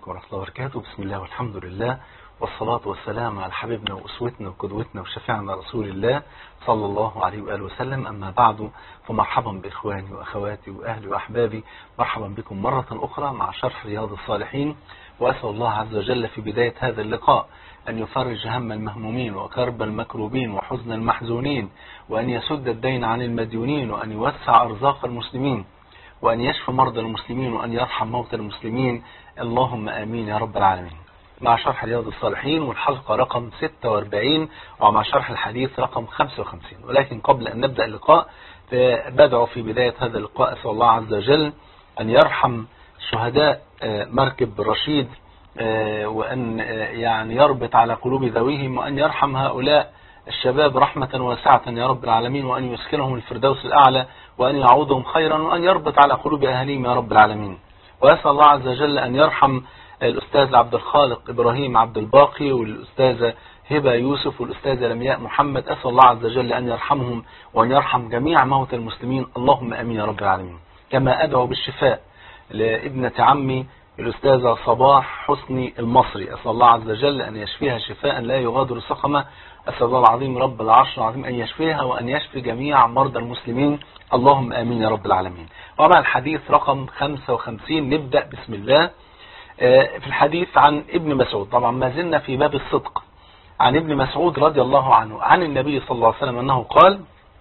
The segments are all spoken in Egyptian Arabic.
عليكم ورحمة الله وبركاته بسم الله والحمد لله والصلاة والسلام على حبيبنا وأسوتنا وقدوتنا وشفيعنا رسول الله صلى الله عليه وآله وسلم أما بعد فمرحبا بإخواني وأخواتي وأهلي وأحبابي مرحبا بكم مرة أخرى مع شرح رياض الصالحين وأسأل الله عز وجل في بداية هذا اللقاء أن يفرج هم المهمومين وكرب المكروبين وحزن المحزونين وأن يسد الدين عن المديونين وأن يوسع أرزاق المسلمين وأن يشفي مرضى المسلمين وأن يرحم موتى المسلمين اللهم آمين يا رب العالمين مع شرح رياض الصالحين والحلقة رقم 46 ومع شرح الحديث رقم 55 ولكن قبل أن نبدأ اللقاء بدعو في بداية هذا اللقاء أسأل الله عز وجل أن يرحم شهداء مركب رشيد وأن يعني يربط على قلوب ذويهم وأن يرحم هؤلاء الشباب رحمة واسعة يا رب العالمين وأن يسكنهم الفردوس الأعلى وأن يعوضهم خيرا وأن يربط على قلوب أهليهم يا رب العالمين وأسأل الله عز وجل أن يرحم الأستاذ عبد الخالق إبراهيم عبد الباقي والأستاذة هبة يوسف والأستاذة لمياء محمد أسأل الله عز وجل أن يرحمهم وأن يرحم جميع موتى المسلمين اللهم أمين يا رب العالمين كما أدعو بالشفاء لابنة عمي الأستاذة صباح حسني المصري أسأل الله عز وجل أن يشفيها شفاء لا يغادر سقما أسأل الله العظيم رب العرش العظيم أن يشفيها وأن يشفي جميع مرضى المسلمين اللهم آمين يا رب العالمين ومع الحديث رقم 55 نبدأ بسم الله في الحديث عن ابن مسعود طبعا ما زلنا في باب الصدق عن ابن مسعود رضي الله عنه عن النبي صلى الله عليه وسلم أنه قال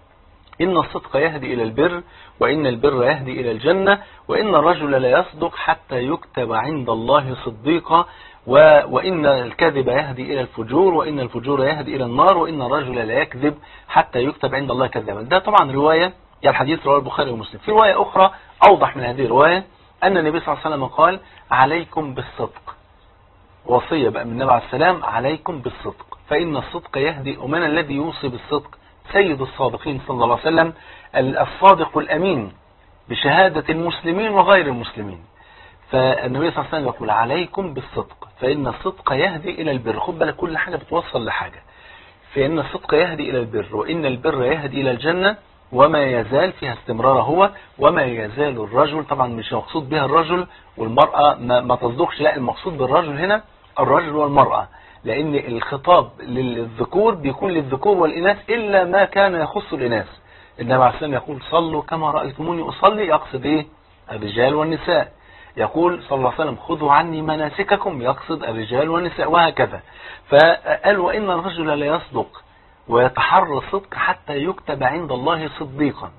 إن الصدق يهدي إلى البر وإن البر يهدي إلى الجنة وإن الرجل لا يصدق حتى يكتب عند الله صديقا وإن الكذب يهدي إلى الفجور وإن الفجور يهدي إلى النار وإن الرجل لا يكذب حتى يكتب عند الله كذابا ده طبعا رواية يعني الحديث رواه البخاري ومسلم في رواية أخرى أوضح من هذه الرواية أن النبي صلى الله عليه وسلم قال عليكم بالصدق وصية بقى من النبي عليه السلام عليكم بالصدق فإن الصدق يهدي ومن الذي يوصي بالصدق سيد الصادقين صلى الله عليه وسلم الصادق الأمين بشهادة المسلمين وغير المسلمين فالنبي صلى الله عليه وسلم يقول عليكم بالصدق فإن الصدق يهدي إلى البر خد بالك كل حاجة بتوصل لحاجة فإن الصدق يهدي إلى البر وإن البر يهدي إلى الجنة وما يزال فيها استمرار هو وما يزال الرجل طبعا مش مقصود بها الرجل والمرأة ما, ما تصدقش لا المقصود بالرجل هنا الرجل والمرأة لأن الخطاب للذكور بيكون للذكور والإناث إلا ما كان يخص الإناث النبي عليه السلام يقول صلوا كما رأيتموني أصلي يقصد إيه الرجال والنساء يقول صلى الله عليه وسلم خذوا عني مناسككم يقصد الرجال والنساء وهكذا فقال وإن الرجل لا يصدق ويتحرى الصدق حتى يكتب عند الله صديقا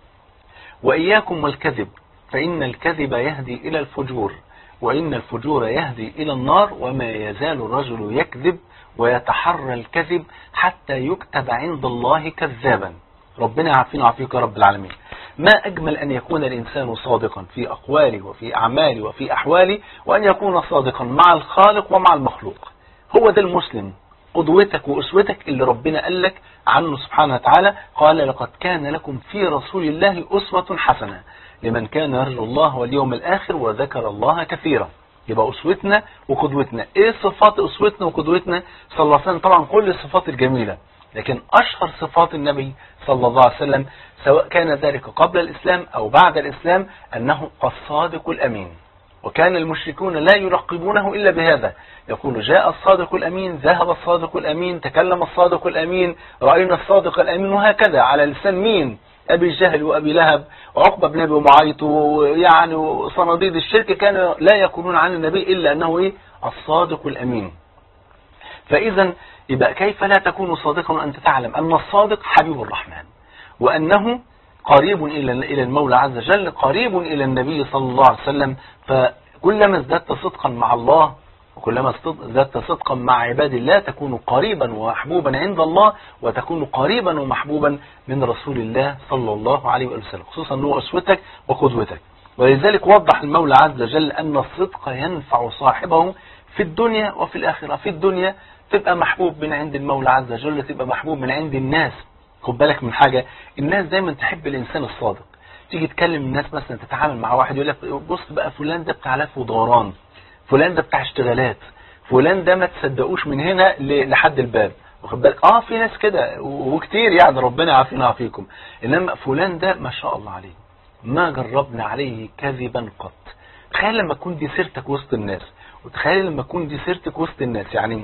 وإياكم والكذب فإن الكذب يهدي إلى الفجور وإن الفجور يهدي إلى النار وما يزال الرجل يكذب ويتحرى الكذب حتى يكتب عند الله كذابا ربنا يعافينا ويعافيك يا رب العالمين ما أجمل أن يكون الإنسان صادقا في أقواله وفي أعماله وفي أحواله وأن يكون صادقا مع الخالق ومع المخلوق هو ده المسلم قدوتك وأسوتك اللي ربنا قال لك عنه سبحانه وتعالى قال لقد كان لكم في رسول الله أسوة حسنة لمن كان يرجو الله واليوم الآخر وذكر الله كثيرا يبقى أسوتنا وقدوتنا إيه صفات أسوتنا وقدوتنا صلى الله عليه وسلم طبعا كل الصفات الجميلة لكن أشهر صفات النبي صلى الله عليه وسلم سواء كان ذلك قبل الإسلام أو بعد الإسلام أنه الصادق الأمين وكان المشركون لا يرقبونه إلا بهذا يقول جاء الصادق الأمين ذهب الصادق الأمين تكلم الصادق الأمين رأينا الصادق الأمين وهكذا على لسان مين أبي جهل وأبي لهب وعقبة بن أبي معيط ويعني صناديد الشرك كانوا لا يقولون عن النبي إلا أنه إيه الصادق الأمين فإذا يبقى كيف لا تكون صادقا وأنت تعلم أن الصادق حبيب الرحمن وأنه قريب إلى إلى المولى عز وجل قريب إلى النبي صلى الله عليه وسلم فكلما ازددت صدقا مع الله وكلما ازددت صدقا مع عباد الله تكون قريبا ومحبوبا عند الله وتكون قريبا ومحبوبا من رسول الله صلى الله عليه وسلم خصوصا أنه أسوتك وقدوتك ولذلك وضح المولى عز وجل أن الصدق ينفع صاحبه في الدنيا وفي الآخرة في الدنيا تبقى محبوب من عند المولى عز وجل تبقى محبوب من عند الناس خد بالك من حاجة الناس دايما تحب الإنسان الصادق تيجي تكلم الناس مثلا تتعامل مع واحد يقول لك بص بقى فلان ده بتاع لف ودوران فلان ده بتاع اشتغالات فلان ده ما تصدقوش من هنا لحد الباب واخد بالك اه في ناس كده وكتير يعني ربنا يعافينا ويعافيكم انما فلان ده ما شاء الله عليه ما جربنا عليه كذبا قط تخيل لما تكون دي سيرتك وسط الناس وتخيل لما تكون دي سيرتك وسط الناس يعني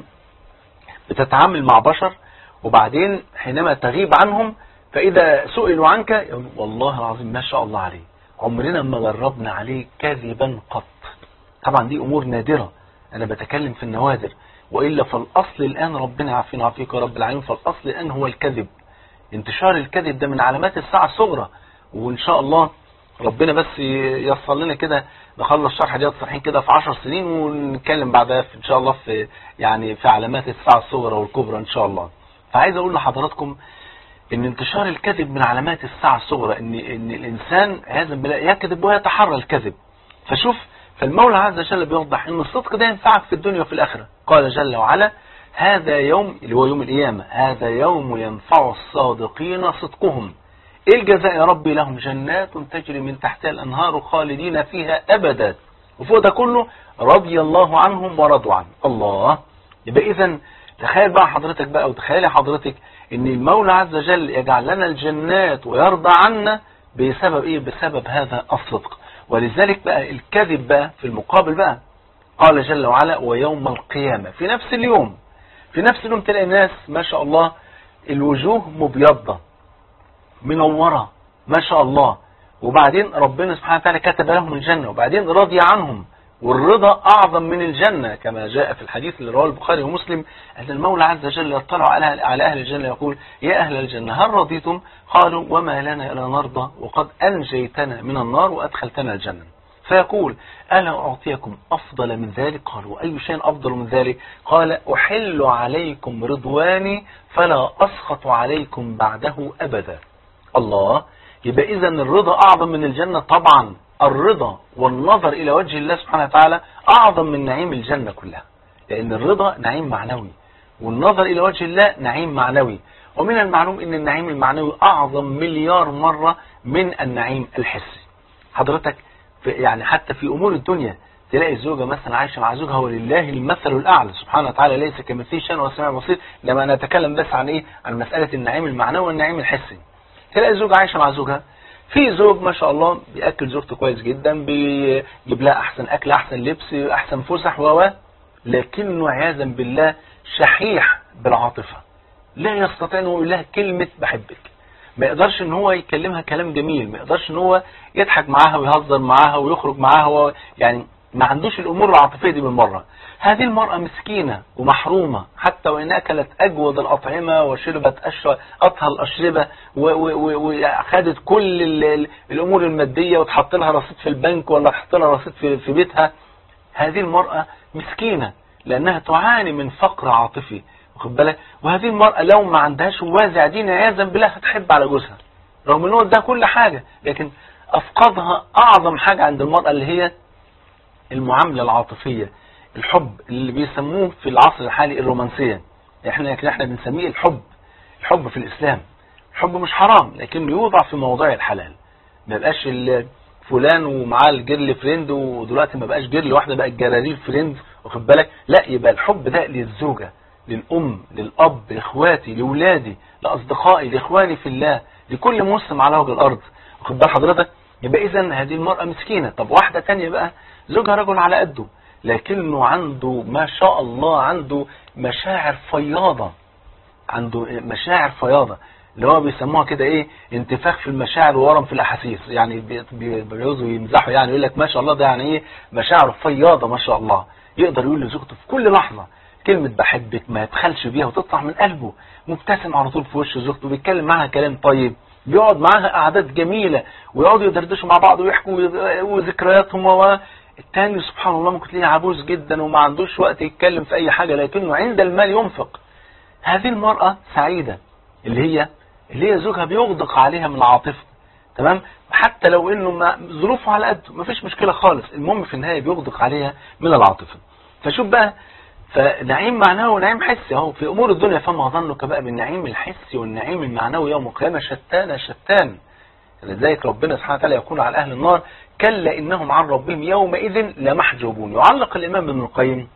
بتتعامل مع بشر وبعدين حينما تغيب عنهم فإذا سئلوا عنك يقول والله العظيم ما شاء الله عليه عمرنا ما جربنا عليه كذبا قط طبعا دي أمور نادرة أنا بتكلم في النوادر وإلا فالأصل الآن ربنا يعافينا ويعافيك يا رب العالمين فالأصل الآن هو الكذب انتشار الكذب ده من علامات الساعة الصغرى وإن شاء الله ربنا بس ييسر لنا كده نخلص شرح ديت صحيح كده في 10 سنين ونتكلم بعدها في ان شاء الله في يعني في علامات الساعه الصغرى والكبرى ان شاء الله. فعايز اقول لحضراتكم ان انتشار الكذب من علامات الساعه الصغرى ان ان الانسان عياذا بالله يكذب ويتحرى الكذب. فشوف فالمولى عز وجل بيوضح ان الصدق ده ينفعك في الدنيا وفي الاخره. قال جل وعلا هذا يوم اللي هو يوم القيامه هذا يوم ينفع الصادقين صدقهم. ايه الجزاء يا ربي لهم جنات تجري من تحتها الانهار خالدين فيها ابدا وفوق ده كله رضي الله عنهم ورضوا عنه الله يبقى اذا تخيل بقى حضرتك بقى وتخيلي حضرتك ان المولى عز وجل يجعل لنا الجنات ويرضى عنا بسبب ايه بسبب هذا الصدق ولذلك بقى الكذب بقى في المقابل بقى قال جل وعلا ويوم القيامة في نفس اليوم في نفس اليوم تلاقي ناس ما شاء الله الوجوه مبيضة منورة ما شاء الله وبعدين ربنا سبحانه وتعالى كتب لهم الجنة وبعدين رضي عنهم والرضا أعظم من الجنة كما جاء في الحديث اللي رواه البخاري ومسلم أن المولى عز وجل يطلع على على أهل الجنة يقول يا أهل الجنة هل رضيتم قالوا وما لنا إلا نرضى وقد أنجيتنا من النار وأدخلتنا الجنة فيقول ألا أعطيكم أفضل من ذلك قالوا أي شيء أفضل من ذلك قال أحل عليكم رضواني فلا أسخط عليكم بعده أبدا الله يبقى إذا الرضا أعظم من الجنة طبعا الرضا والنظر إلى وجه الله سبحانه وتعالى أعظم من نعيم الجنة كلها لأن الرضا نعيم معنوي والنظر إلى وجه الله نعيم معنوي ومن المعلوم أن النعيم المعنوي أعظم مليار مرة من النعيم الحسي حضرتك في يعني حتى في أمور الدنيا تلاقي الزوجة مثلا عايشة مع زوجها ولله المثل الأعلى سبحانه وتعالى ليس كمثله شيء وسميع بصير لما نتكلم بس عن إيه عن مسألة النعيم المعنوي والنعيم الحسي تلاقي الزوجة عايشة مع زوجها في زوج ما شاء الله بياكل زوجته كويس جدا بيجيب لها احسن اكل احسن لبس احسن فسح و لكنه عياذا بالله شحيح بالعاطفه لا يستطيع انه يقول لها كلمه بحبك ما يقدرش ان هو يكلمها كلام جميل ما يقدرش ان هو يضحك معاها ويهزر معاها ويخرج معاها و... يعني ما عندوش الامور العاطفيه دي بالمره هذه المرأة مسكينة ومحرومة حتى وإن أكلت أجود الأطعمة وشربت أطهى الأشربة وخدت كل الأمور المادية وتحط لها رصيد في البنك ولا تحط لها رصيد في, في بيتها هذه المرأة مسكينة لأنها تعاني من فقر عاطفي واخد بالك وهذه المرأة لو ما عندهاش وازع دين عياذا بالله هتحب على جوزها رغم ان هو ده كل حاجة لكن أفقدها أعظم حاجة عند المرأة اللي هي المعاملة العاطفية الحب اللي بيسموه في العصر الحالي الرومانسية احنا لكن احنا بنسميه الحب الحب في الاسلام الحب مش حرام لكنه يوضع في مواضيع الحلال ما يبقاش فلان ومعاه الجيرل فريند ودلوقتي ما بقاش جيرل واحده بقت جرارير فريند واخد بالك لا يبقى الحب ده للزوجه للام للاب لاخواتي لاولادي لاصدقائي لاخواني في الله لكل مسلم على وجه الارض واخد بال حضرتك يبقى اذا هذه المراه مسكينه طب واحده تانية بقى زوجها رجل على قده لكنه عنده ما شاء الله عنده مشاعر فياضة عنده مشاعر فياضة اللي هو بيسموها كده ايه انتفاخ في المشاعر وورم في الاحاسيس يعني بيعوزوا يمزحوا يعني يقول لك ما شاء الله ده يعني ايه مشاعر فياضة ما شاء الله يقدر يقول لزوجته في كل لحظة كلمة بحبك ما يبخلش بيها وتطلع من قلبه مبتسم على طول في وش زوجته بيتكلم معاها كلام طيب بيقعد معاها قعدات جميلة ويقعدوا يدردشوا مع بعض ويحكوا وذكرياتهم و التاني سبحان الله ممكن تلاقيه عبوس جدا وما عندوش وقت يتكلم في اي حاجة لكنه عند المال ينفق هذه المرأة سعيدة اللي هي اللي هي زوجها بيغدق عليها من العاطفة تمام حتى لو انه ما ظروفه على قده ما فيش مشكلة خالص المهم في النهاية بيغدق عليها من العاطفة فشوف بقى فنعيم معنوي ونعيم حسي اهو في امور الدنيا فما ظنك بقى بالنعيم الحسي والنعيم المعنوي يوم القيامة شتان شتان لذلك ربنا سبحانه وتعالى يقول على أهل النار كلا إنهم عن ربهم يومئذ لمحجوبون يعلق الإمام ابن القيم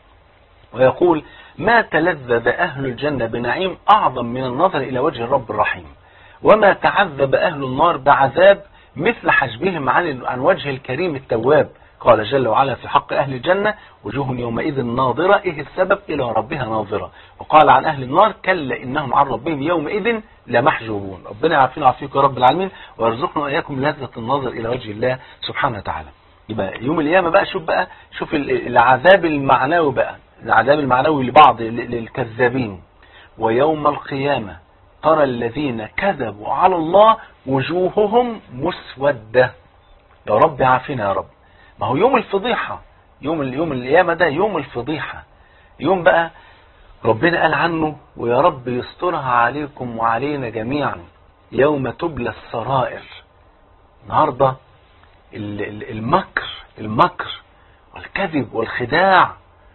ويقول ما تلذذ أهل الجنة بنعيم أعظم من النظر إلى وجه الرب الرحيم وما تعذب أهل النار بعذاب مثل حجبهم عن عن وجه الكريم التواب قال جل وعلا في حق أهل الجنة وجوه يومئذ ناظرة إيه السبب إلى ربها ناظرة وقال عن أهل النار كلا إنهم عن ربهم يومئذ لمحجوبون ربنا يعافينا ويعافيك يا رب العالمين ويرزقنا وإياكم لذة النظر إلى وجه الله سبحانه وتعالى يبقى يوم القيامة بقى شوف بقى شوف العذاب المعنوي بقى العذاب المعنوي لبعض للكذابين ويوم القيامة ترى الذين كذبوا على الله وجوههم مسودة يا رب عافينا يا رب ما هو يوم الفضيحة يوم اليوم القيامة ده يوم الفضيحة يوم بقى ربنا قال عنه ويا رب يسترها عليكم وعلينا جميعا يوم تبلى السرائر النهاردة المكر المكر والكذب والخداع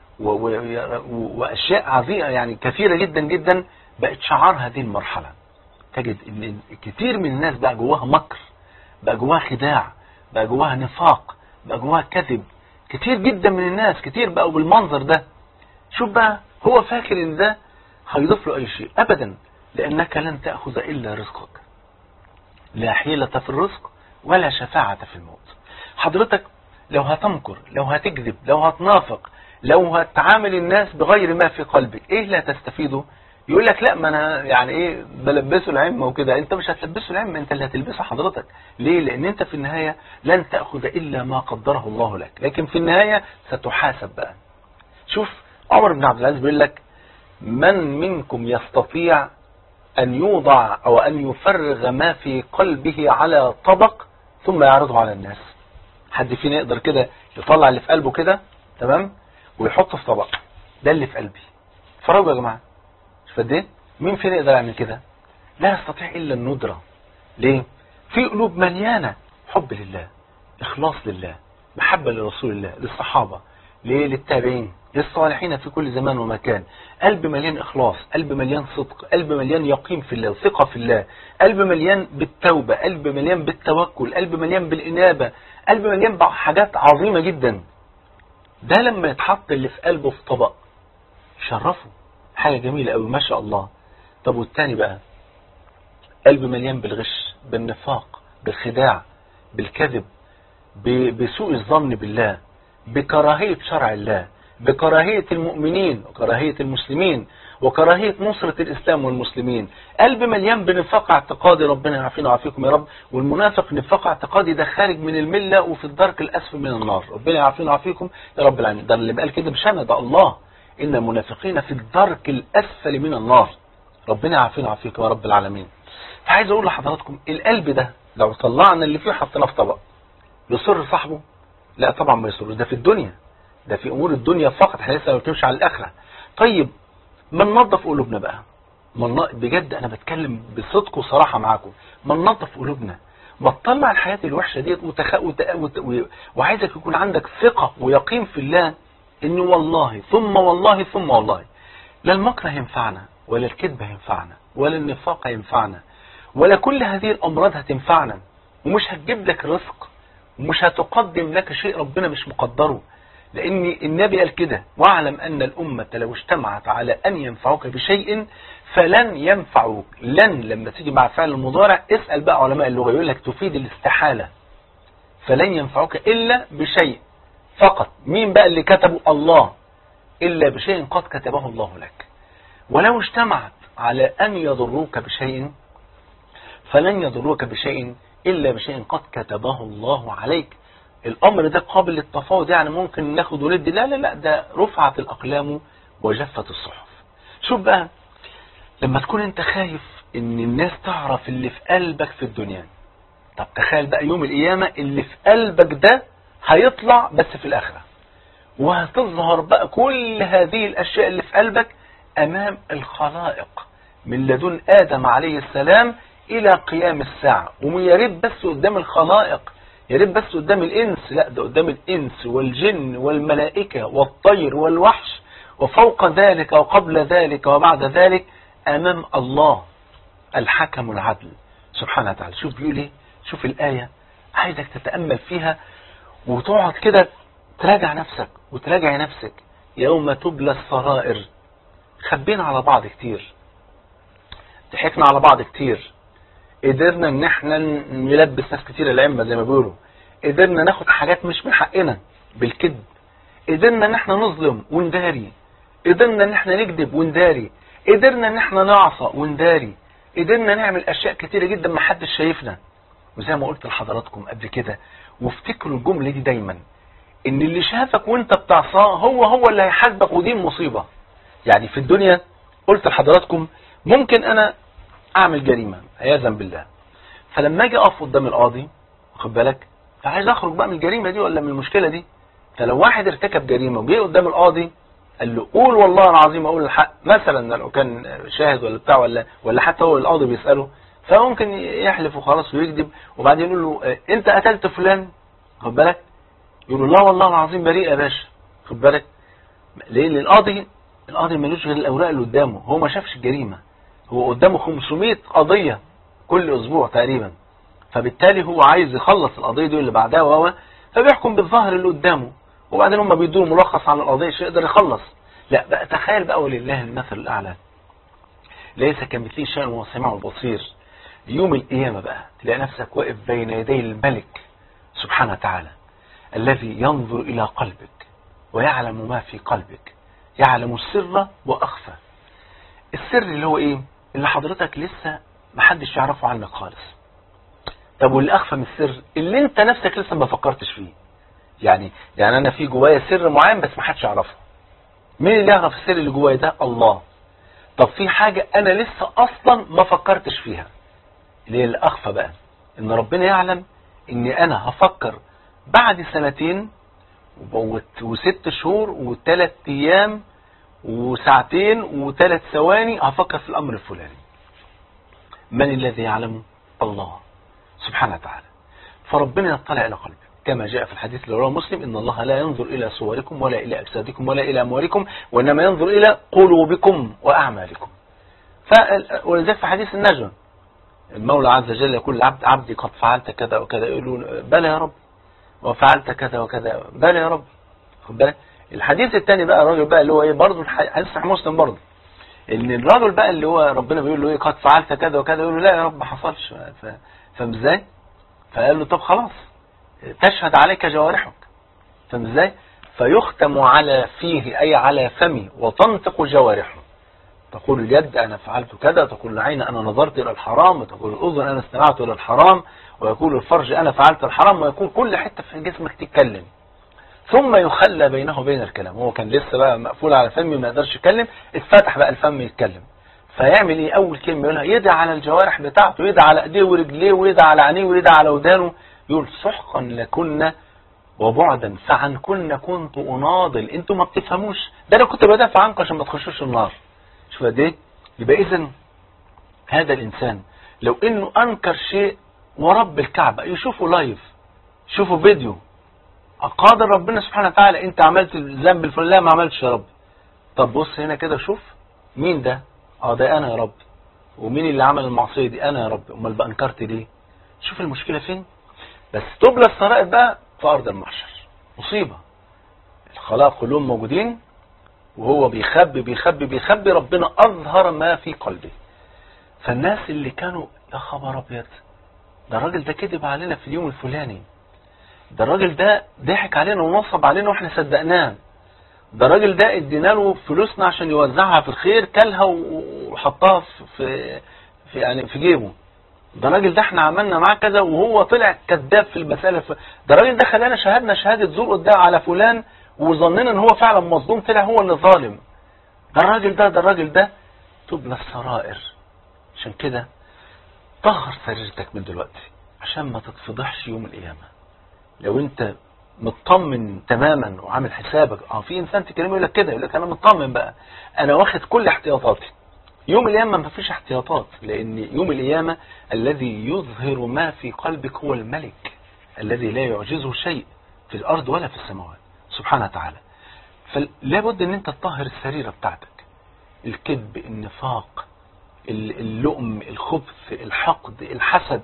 وأشياء عظيمة يعني كثيرة جدا جدا بقت شعار هذه المرحلة تجد ان كتير من الناس بقى جواها مكر بقى جواها خداع بقى جواها نفاق بقى جواها كذب كتير جدا من الناس كتير بقوا بالمنظر ده شوف بقى هو فاكر ان ده هيضيف له اي شيء ابدا لانك لن تأخذ الا رزقك لا حيلة في الرزق ولا شفاعة في الموت حضرتك لو هتمكر لو هتكذب لو هتنافق لو هتعامل الناس بغير ما في قلبك ايه لا تستفيده يقول لك لا ما انا يعني ايه بلبسه العمة وكده انت مش هتلبسه العمة انت اللي هتلبسه حضرتك ليه لان انت في النهاية لن تأخذ الا ما قدره الله لك لكن في النهاية ستحاسب بقى شوف عمر بن عبد العزيز بيقول لك من منكم يستطيع ان يوضع او ان يفرغ ما في قلبه على طبق ثم يعرضه على الناس حد فينا يقدر كده يطلع اللي في قلبه كده تمام ويحطه في طبق ده اللي في قلبي فرجوا يا جماعه مش قد ايه مين فينا يقدر يعمل كده لا يستطيع الا الندره ليه في قلوب مليانه حب لله اخلاص لله محبه لرسول الله للصحابه ليه للتابعين للصالحين في كل زمان ومكان قلب مليان إخلاص قلب مليان صدق قلب مليان يقين في الله ثقة في الله قلب مليان بالتوبة قلب مليان بالتوكل قلب مليان بالإنابة قلب مليان بحاجات عظيمة جدا ده لما يتحط اللي في قلبه في طبق شرفه حاجة جميلة قوي ما شاء الله طب والتاني بقى قلب مليان بالغش بالنفاق بالخداع بالكذب بسوء الظن بالله بكراهية شرع الله بكراهية المؤمنين وكراهية المسلمين وكراهية نصرة الإسلام والمسلمين قلب مليان بنفاق اعتقادي ربنا يعافينا ويعافيكم يا رب والمنافق نفاق اعتقادي ده خارج من الملة وفي الدرك الأسفل من النار ربنا يعافينا ويعافيكم يا رب العالمين ده اللي قال كده مش انا ده الله إن المنافقين في الدرك الأسفل من النار ربنا يعافينا ويعافيكم يا رب العالمين فعايز أقول لحضراتكم القلب ده لو طلعنا اللي فيه حطيناه في طبق يصر صاحبه لا طبعا ما يصرش ده في الدنيا ده في امور الدنيا فقط احنا لسه ما بنتكلمش على الاخره طيب ما ننظف قلوبنا بقى من بجد انا بتكلم بصدق وصراحه معاكم ما ننظف قلوبنا ما تطلع الحياه الوحشه ديت وتخ... وت... وت... و... وعايزك يكون عندك ثقه ويقين في الله ان والله ثم والله ثم والله لا المكر هينفعنا ولا الكذب هينفعنا ولا النفاق هينفعنا ولا كل هذه الامراض هتنفعنا ومش هتجيب لك رزق ومش هتقدم لك شيء ربنا مش مقدره لأن النبي قال كده واعلم أن الأمة لو اجتمعت على أن ينفعوك بشيء فلن ينفعوك لن لما تيجي مع فعل المضارع اسأل بقى علماء اللغة يقول لك تفيد الاستحالة فلن ينفعوك إلا بشيء فقط مين بقى اللي كتبه الله إلا بشيء قد كتبه الله لك ولو اجتمعت على أن يضروك بشيء فلن يضروك بشيء إلا بشيء قد كتبه الله عليك الأمر ده قابل للتفاوض يعني ممكن ناخد وندي لا لا لا ده رفعت الأقلام وجفت الصحف شوف بقى لما تكون انت خايف ان الناس تعرف اللي في قلبك في الدنيا طب تخيل بقى يوم القيامة اللي في قلبك ده هيطلع بس في الآخرة وهتظهر بقى كل هذه الأشياء اللي في قلبك أمام الخلائق من لدن آدم عليه السلام إلى قيام الساعة ويا ريت بس قدام الخلائق يا ريت بس قدام الإنس لا ده قدام الإنس والجن والملائكة والطير والوحش وفوق ذلك وقبل ذلك وبعد ذلك أمام الله الحكم العدل سبحانه وتعالى شوف بيقول ايه شوف الآية عايزك تتأمل فيها وتقعد كده تراجع نفسك وتراجع نفسك يوم تبلى السرائر خبينا على بعض كتير ضحكنا على بعض كتير قدرنا ان احنا نلبس ناس كتير العمة زي ما بيقولوا قدرنا ناخد حاجات مش من حقنا بالكذب قدرنا ان احنا نظلم ونداري قدرنا ان احنا نكذب ونداري قدرنا ان احنا نعصى ونداري قدرنا نعمل اشياء كتيرة جدا ما حدش شايفنا وزي ما قلت لحضراتكم قبل كده وافتكروا الجملة دي دايما ان اللي شافك وانت بتعصاه هو هو اللي هيحاسبك ودي مصيبة يعني في الدنيا قلت لحضراتكم ممكن انا اعمل جريمة عياذا بالله فلما اجي اقف قدام القاضي واخد بالك فعايز اخرج بقى من الجريمة دي ولا من المشكلة دي فلو واحد ارتكب جريمة وجه قدام القاضي قال له قول والله العظيم اقول الحق مثلا لو كان شاهد ولا بتاع ولا ولا حتى هو القاضي بيساله فممكن يحلف وخلاص ويكذب وبعدين يقول له اه انت قتلت فلان خد بالك يقول له لا والله العظيم بريء يا باشا خد بالك ليه لان القاضي القاضي ملوش غير الاوراق اللي قدامه هو ما شافش الجريمه هو قدامه 500 قضيه كل اسبوع تقريبا فبالتالي هو عايز يخلص القضيه دي اللي بعدها وهو فبيحكم بالظاهر اللي قدامه وبعدين هم بيدوا ملخص عن القضيه عشان يقدر يخلص لا بقى تخيل بقى ولله المثل الاعلى ليس كمثله شيء وهو السميع البصير يوم القيامه بقى تلاقي نفسك واقف بين يدي الملك سبحانه وتعالى الذي ينظر الى قلبك ويعلم ما في قلبك يعلم السر واخفى السر اللي هو ايه اللي حضرتك لسه محدش يعرفه عنك خالص طب واللي اخفى من السر اللي انت نفسك لسه ما فكرتش فيه يعني يعني انا في جوايا سر معين بس ما حدش يعرفه مين اللي يعرف السر اللي جوايا ده الله طب في حاجة انا لسه اصلا ما فكرتش فيها اللي هي الاخفى بقى ان ربنا يعلم اني انا هفكر بعد سنتين وست شهور وثلاث ايام وساعتين وثلاث ثواني هفكر في الامر الفلاني من الذي يعلم الله سبحانه وتعالى فربنا يطلع الى قلبك كما جاء في الحديث اللي رواه مسلم ان الله لا ينظر الى صوركم ولا الى اجسادكم ولا الى اموالكم وانما ينظر الى قلوبكم واعمالكم ولذلك في حديث النجم المولى عز وجل يقول لعبد عبدي قد فعلت كذا وكذا يقول بلى يا رب وفعلت كذا وكذا بلى يا رب خد بالك الحديث الثاني بقى الراجل بقى اللي هو ايه برضه حديث صحيح مسلم برضه ان الراجل بقى اللي هو ربنا بيقول له ايه قد فعلت كذا وكذا يقول له لا يا رب ما حصلش فاهم ازاي فقال له طب خلاص تشهد عليك جوارحك فاهم ازاي فيختم على فيه اي على فمي وتنطق جوارحه تقول اليد انا فعلت كذا تقول العين انا نظرت الى الحرام وتقول الاذن انا استمعت الى الحرام ويقول الفرج انا فعلت الحرام ويقول كل حته في جسمك تتكلم ثم يخلى بينه وبين الكلام هو كان لسه بقى مقفول على فمه ما يقدرش يتكلم اتفتح بقى الفم يتكلم فيعمل ايه اول كلمه يقولها يدعي على الجوارح بتاعته يدعي على ايديه ورجليه ويدعي على عينيه ويدعي على ودانه يقول سحقا لكن وبعدا فعن كن كنت اناضل انتوا ما بتفهموش ده انا كنت بدافع عنكم عشان ما تخشوش النار شوف قد ايه يبقى اذا هذا الانسان لو انه انكر شيء ورب الكعبه يشوفوا لايف شوفوا فيديو قادر ربنا سبحانه وتعالى انت عملت الذنب الفلاني ما عملتش يا رب طب بص هنا كده شوف مين ده اه ده انا يا رب ومين اللي عمل المعصيه دي انا يا رب امال بقى انكرت ليه شوف المشكله فين بس تبلى السرائر بقى في ارض المحشر مصيبه الخلائق كلهم موجودين وهو بيخبي بيخبي بيخبي ربنا اظهر ما في قلبه فالناس اللي كانوا يا خبر ابيض ده الراجل ده كذب علينا في اليوم الفلاني ده الراجل ده ضحك علينا ونصب علينا واحنا صدقناه ده الراجل ده ادينا له فلوسنا عشان يوزعها في الخير كلها وحطها في في يعني في جيبه ده الراجل ده احنا عملنا معاه كذا وهو طلع كذاب في المساله ف... ده الراجل ده خلانا شهدنا شهاده زور قدام على فلان وظننا ان هو فعلا مظلوم طلع هو اللي ظالم ده الراجل ده ده الراجل ده تبنى السرائر عشان كده طهر سريرتك من دلوقتي عشان ما تتفضحش يوم القيامه لو انت مطمن تماما وعامل حسابك اه في انسان تكلمه يقول لك كده يقول لك انا مطمن بقى انا واخد كل احتياطاتي يوم القيامه ما فيش احتياطات لان يوم القيامه الذي يظهر ما في قلبك هو الملك الذي لا يعجزه شيء في الارض ولا في السماوات سبحانه وتعالى فلا بد ان انت تطهر السريره بتاعتك الكذب النفاق اللؤم الخبث الحقد الحسد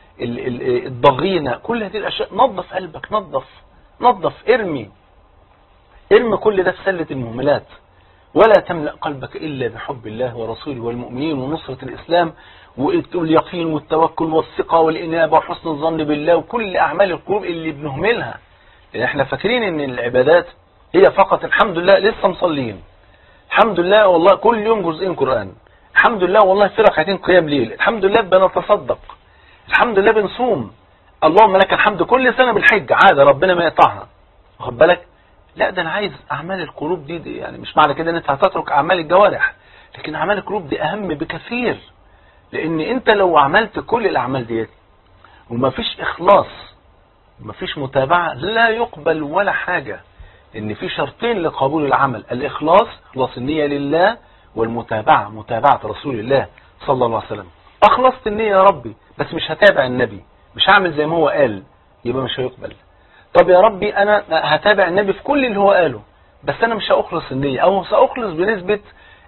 الضغينة كل هذه الأشياء نظف قلبك نظف نظف ارمي ارمي كل ده في سلة المهملات ولا تملأ قلبك إلا بحب الله ورسوله والمؤمنين ونصرة الإسلام واليقين والتوكل والثقة والإنابة وحسن الظن بالله وكل أعمال القلوب اللي بنهملها احنا فاكرين ان العبادات هي فقط الحمد لله لسه مصلين الحمد لله والله كل يوم جزئين قرآن الحمد لله والله في ركعتين قيام ليل الحمد لله بنتصدق الحمد لله بنصوم اللهم لك الحمد كل سنة بالحج عادة ربنا ما يقطعها واخد بالك لا ده انا عايز اعمال القلوب دي, دي يعني مش معنى كده ان انت هتترك اعمال الجوارح لكن اعمال القلوب دي اهم بكثير لان انت لو عملت كل الاعمال ديت وما فيش اخلاص ما فيش متابعة لا يقبل ولا حاجة ان في شرطين لقبول العمل الاخلاص اخلاص النية لله والمتابعة متابعة رسول الله صلى الله عليه وسلم اخلصت النية يا ربي بس مش هتابع النبي مش هعمل زي ما هو قال يبقى مش هيقبل طب يا ربي انا هتابع النبي في كل اللي هو قاله بس انا مش هأخلص النية او سأخلص بنسبة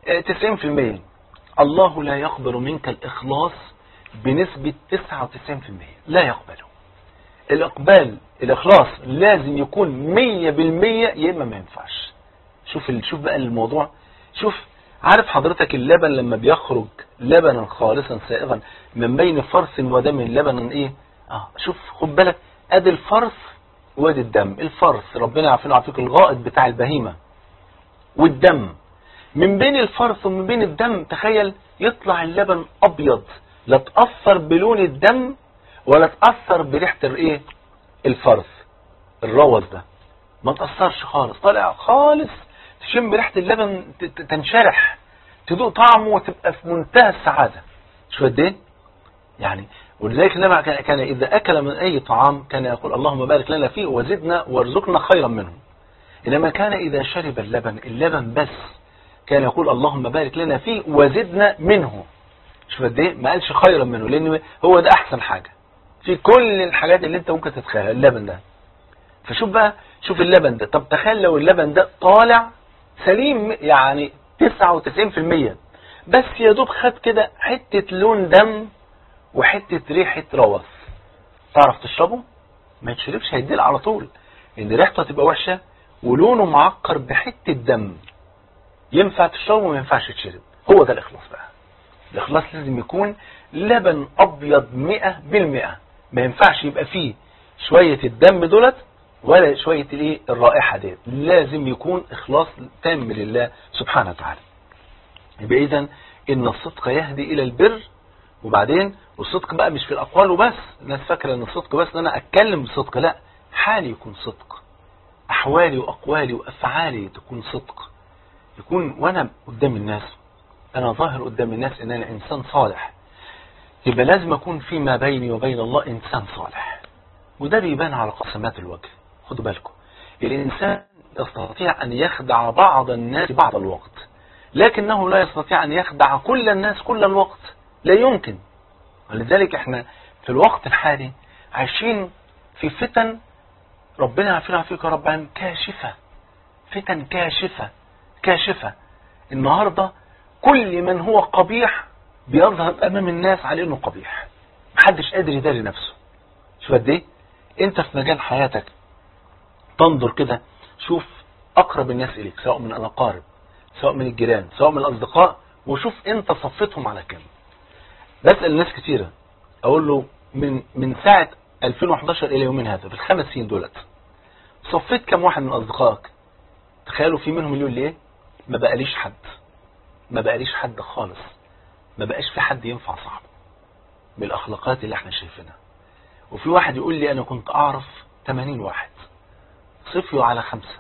90% الله لا يقبل منك الإخلاص بنسبة 99% لا يقبله الإقبال الإخلاص لازم يكون 100% يا إما ما ينفعش شوف ال... شوف بقى الموضوع شوف عارف حضرتك اللبن لما بيخرج لبنا خالصا سائغا من بين فرث ودم لبنا ايه اه شوف خد بالك ادي الفرث وادي الدم الفرث ربنا يعافينا ويعافيك الغائط بتاع البهيمة والدم من بين الفرث ومن بين الدم تخيل يطلع اللبن ابيض لا تأثر بلون الدم ولا تأثر بريحة الايه الفرث الروث ده ما تأثرش خالص طالع خالص تشم ريحة اللبن تنشرح تدوق طعمه وتبقى في منتهى السعادة شو قد ايه يعني ولذلك النبي كان إذا أكل من أي طعام كان يقول اللهم بارك لنا فيه وزدنا وارزقنا خيرا منه إنما كان إذا شرب اللبن اللبن بس كان يقول اللهم بارك لنا فيه وزدنا منه شوف قد ايه ما قالش خيرا منه لان هو ده احسن حاجة في كل الحاجات اللي انت ممكن تتخيلها اللبن ده فشوف بقى شوف اللبن ده طب تخيل لو اللبن ده طالع سليم يعني 99% بس يا دوب خد كده حتة لون دم وحتة ريحة روث تعرف تشربه ما يتشربش هيديل على طول ان ريحته هتبقى وحشة ولونه معقر بحتة دم ينفع تشربه وما ينفعش تشرب هو ده الاخلاص بقى الاخلاص لازم يكون لبن ابيض مئة بالمئة ما ينفعش يبقى فيه شوية الدم دولت ولا شوية الايه الرائحة ديت لازم يكون اخلاص تام لله سبحانه وتعالى يبقى اذا ان الصدق يهدي الى البر وبعدين والصدق بقى مش في الاقوال وبس الناس فاكره ان الصدق بس ان انا اتكلم بصدق لا حالي يكون صدق احوالي واقوالي وافعالي تكون صدق يكون وانا قدام الناس انا ظاهر قدام الناس ان انا انسان صالح يبقى لازم اكون فيما بيني وبين الله انسان صالح وده بيبان على قسمات الوجه خدوا بالكم الانسان يستطيع ان يخدع بعض الناس بعض الوقت لكنه لا يستطيع ان يخدع كل الناس كل الوقت لا يمكن ولذلك احنا في الوقت الحالي عايشين في فتن ربنا يعافينا فيك يا رب كاشفة فتن كاشفة كاشفة النهاردة كل من هو قبيح بيظهر امام الناس على انه قبيح محدش قادر يداري نفسه شوف قد ايه انت في مجال حياتك تنظر كده شوف اقرب الناس اليك سواء من الاقارب سواء من الجيران سواء من الاصدقاء وشوف انت صفيتهم على كام بسأل ناس كتيرة اقول له من من ساعة 2011 الى يومين هذا في الخمس سنين دولت صفيت كم واحد من اصدقائك تخيلوا في منهم يقول لي ايه ما بقاليش حد ما بقاليش حد خالص ما بقاش في حد ينفع صاحبه بالاخلاقات اللي احنا شايفينها وفي واحد يقول لي انا كنت اعرف 80 واحد صفيوا على خمسة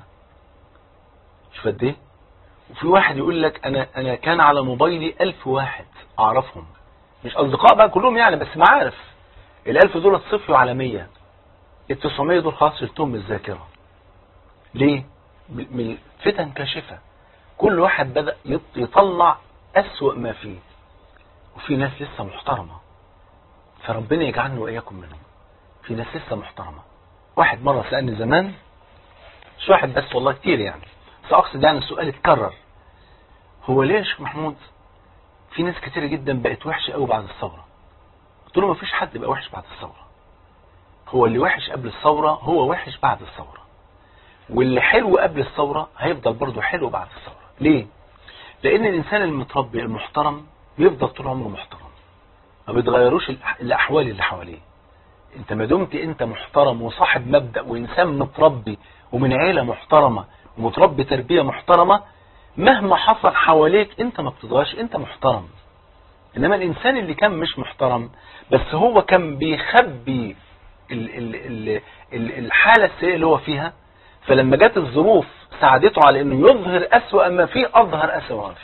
شوف قد ايه وفي واحد يقول لك انا انا كان على موبايلي ألف واحد اعرفهم مش اصدقاء بقى كلهم يعني بس معارف الألف دول صفيوا على 100 التسعمية دول خلاص شلتهم من الذاكرة ليه من فتن كاشفة كل واحد بدأ يطلع أسوأ ما فيه وفي ناس لسه محترمة فربنا يجعلنا وإياكم منهم في ناس لسه محترمة واحد مرة سألني زمان مش واحد بس والله كتير يعني سأقصد يعني السؤال اتكرر هو ليه يا شيخ محمود في ناس كتير جدا بقت وحشة قوي بعد الثورة قلت له ما فيش حد بقى وحش بعد الثورة هو اللي وحش قبل الثورة هو وحش بعد الثورة واللي حلو قبل الثورة هيفضل برضه حلو بعد الثورة ليه لان الانسان المتربي المحترم بيفضل طول عمره محترم ما بيتغيروش الاحوال اللي حواليه انت ما دمت انت محترم وصاحب مبدأ وانسان متربي ومن عيلة محترمة ومتربي تربية محترمة مهما حصل حواليك انت ما بتضغش انت محترم انما الانسان اللي كان مش محترم بس هو كان بيخبي ال ال ال ال الحالة السيئة اللي هو فيها فلما جت الظروف ساعدته على انه يظهر اسوأ ما فيه اظهر اسوأ ما فيه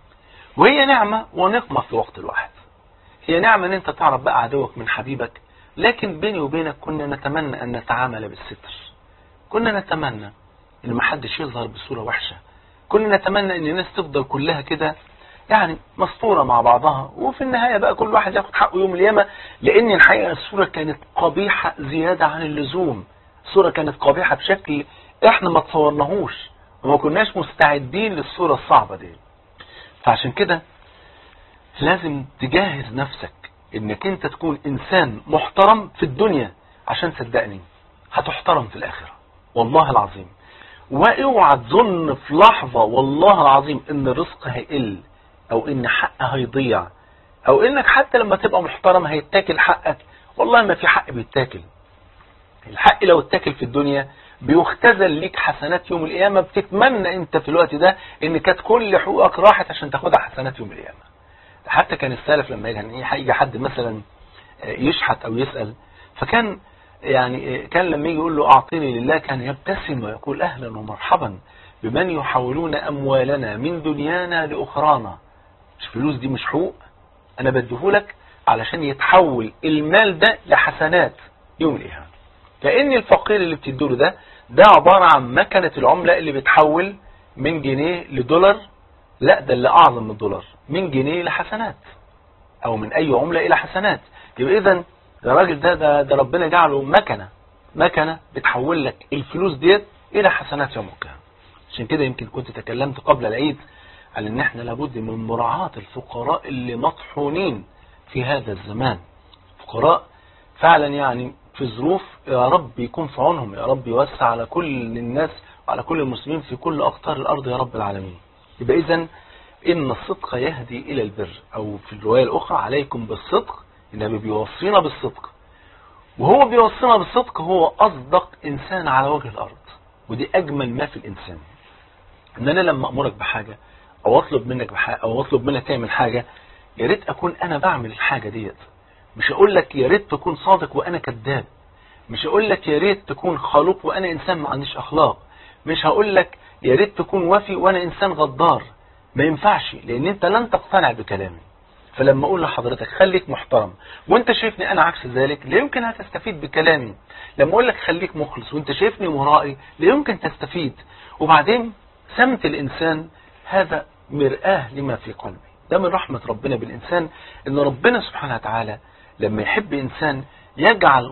وهي نعمة ونقمة في الوقت الواحد هي نعمة ان انت تعرف بقى عدوك من حبيبك لكن بيني وبينك كنا نتمنى ان نتعامل بالستر كنا نتمنى ان ما حدش يظهر بصورة وحشة كنا نتمنى ان الناس تفضل كلها كده يعني مسطورة مع بعضها وفي النهاية بقى كل واحد ياخد حقه يوم اليامة لان الحقيقة الصورة كانت قبيحة زيادة عن اللزوم الصورة كانت قبيحة بشكل احنا ما تصورناهوش وما كناش مستعدين للصورة الصعبة دي فعشان كده لازم تجهز نفسك انك انت تكون انسان محترم في الدنيا عشان صدقني هتحترم في الاخرة والله العظيم واوعى تظن في لحظة والله العظيم ان الرزق هيقل او ان حق هيضيع او انك حتى لما تبقى محترم هيتاكل حقك والله ما في حق بيتاكل الحق لو اتاكل في الدنيا بيختزل ليك حسنات يوم القيامة بتتمنى انت في الوقت ده ان كانت كل حقوقك راحت عشان تاخدها حسنات يوم القيامة حتى كان السلف لما يجي حد مثلا يشحت او يسأل فكان يعني كان لما يجي يقول له اعطيني لله كان يبتسم ويقول اهلا ومرحبا بمن يحولون اموالنا من دنيانا لاخرانا مش فلوس دي مش حقوق انا بديهولك علشان يتحول المال ده لحسنات يوم القيامة كأن الفقير اللي بتديله ده ده عبارة عن مكنة العملة اللي بتحول من جنيه لدولار لا ده اللي اعظم من الدولار من جنيه لحسنات او من اي عملة الى حسنات يبقى اذا ده الراجل ده, ده ده ربنا جعله مكنة مكنة بتحول لك الفلوس ديت الى حسنات يوم القيامة عشان كده يمكن كنت تكلمت قبل العيد على ان احنا لابد من مراعاة الفقراء اللي مطحونين في هذا الزمان فقراء فعلا يعني في ظروف يا رب يكون في عونهم يا رب يوسع على كل الناس وعلى كل المسلمين في كل أقطار الأرض يا رب العالمين يبقى إذا إن الصدق يهدي إلى البر أو في الرواية الأخرى عليكم بالصدق النبي بيوصينا بالصدق وهو بيوصينا بالصدق هو أصدق إنسان على وجه الأرض ودي أجمل ما في الإنسان إن أنا لما أمرك بحاجة أو أطلب منك بحاجة أو أطلب منك تعمل حاجة يا ريت أكون أنا بعمل الحاجة ديت مش هقول لك يا ريت تكون صادق وانا كذاب مش هقول لك يا ريت تكون خلوق وانا انسان ما عنديش اخلاق مش هقول لك يا ريت تكون وفي وانا انسان غدار ما ينفعش لان انت لن تقتنع بكلامي فلما اقول لحضرتك خليك محترم وانت شايفني انا عكس ذلك لا يمكن هتستفيد بكلامي لما اقول لك خليك مخلص وانت شايفني مرائي لا يمكن تستفيد وبعدين سمت الانسان هذا مرآة لما في قلبي ده من رحمة ربنا بالإنسان إن ربنا سبحانه وتعالى لما يحب إنسان يجعل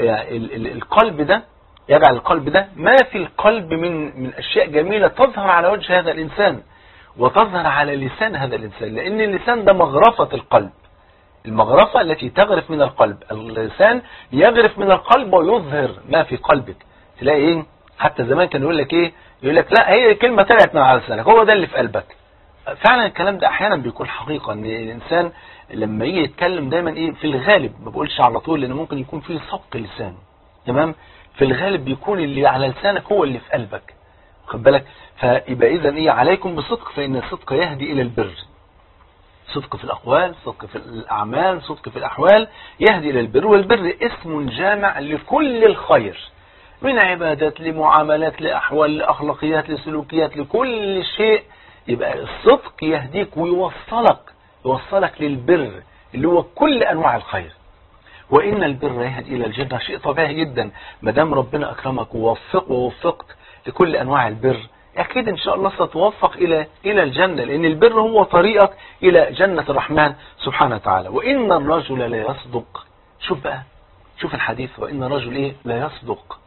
القلب ده يجعل القلب ده ما في القلب من من أشياء جميلة تظهر على وجه هذا الإنسان وتظهر على لسان هذا الإنسان لأن اللسان ده مغرفة القلب المغرفة التي تغرف من القلب اللسان يغرف من القلب ويظهر ما في قلبك تلاقي ايه حتى زمان كان يقول لك ايه يقول لك لا هي كلمة طلعت من على لسانك هو ده اللي في قلبك فعلا الكلام ده احيانا بيكون حقيقة ان الانسان لما يجي يتكلم دايما ايه في الغالب ما بقولش على طول لان ممكن يكون فيه سبق لسان تمام في الغالب بيكون اللي على لسانك هو اللي في قلبك خد بالك فيبقى اذا ايه عليكم بالصدق فان الصدق يهدي الى البر صدق في الاقوال صدق في الاعمال صدق في الاحوال يهدي الى البر والبر اسم جامع لكل الخير من عبادات لمعاملات لاحوال لاخلاقيات لسلوكيات لكل شيء يبقى الصدق يهديك ويوصلك يوصلك للبر اللي هو كل انواع الخير وان البر يهدي الى الجنه شيء طبيعي جدا ما دام ربنا اكرمك ووفق ووفقت لكل انواع البر اكيد ان شاء الله ستوفق الى الى الجنه لان البر هو طريقك الى جنه الرحمن سبحانه وتعالى وان الرجل لا يصدق شوف بقى شوف الحديث وان الرجل ايه لا يصدق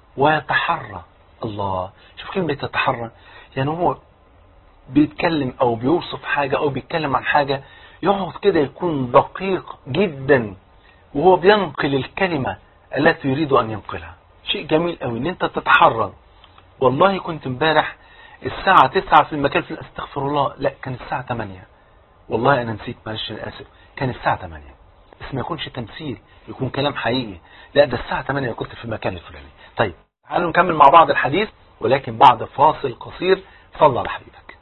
ويتحرى الله شوف كلمه يتحرى يعني هو بيتكلم او بيوصف حاجة او بيتكلم عن حاجة يقعد كده يكون دقيق جدا وهو بينقل الكلمة التي يريد ان ينقلها شيء جميل قوي ان انت تتحرى والله كنت امبارح الساعة 9 في المكان في استغفر الله لا كان الساعة 8 والله انا نسيت معلش انا اسف كان الساعة 8 بس ما يكونش تمثيل يكون كلام حقيقي لا ده الساعة 8 كنت في المكان الفلاني طيب تعالوا نكمل مع بعض الحديث ولكن بعد فاصل قصير صلى على حبيبك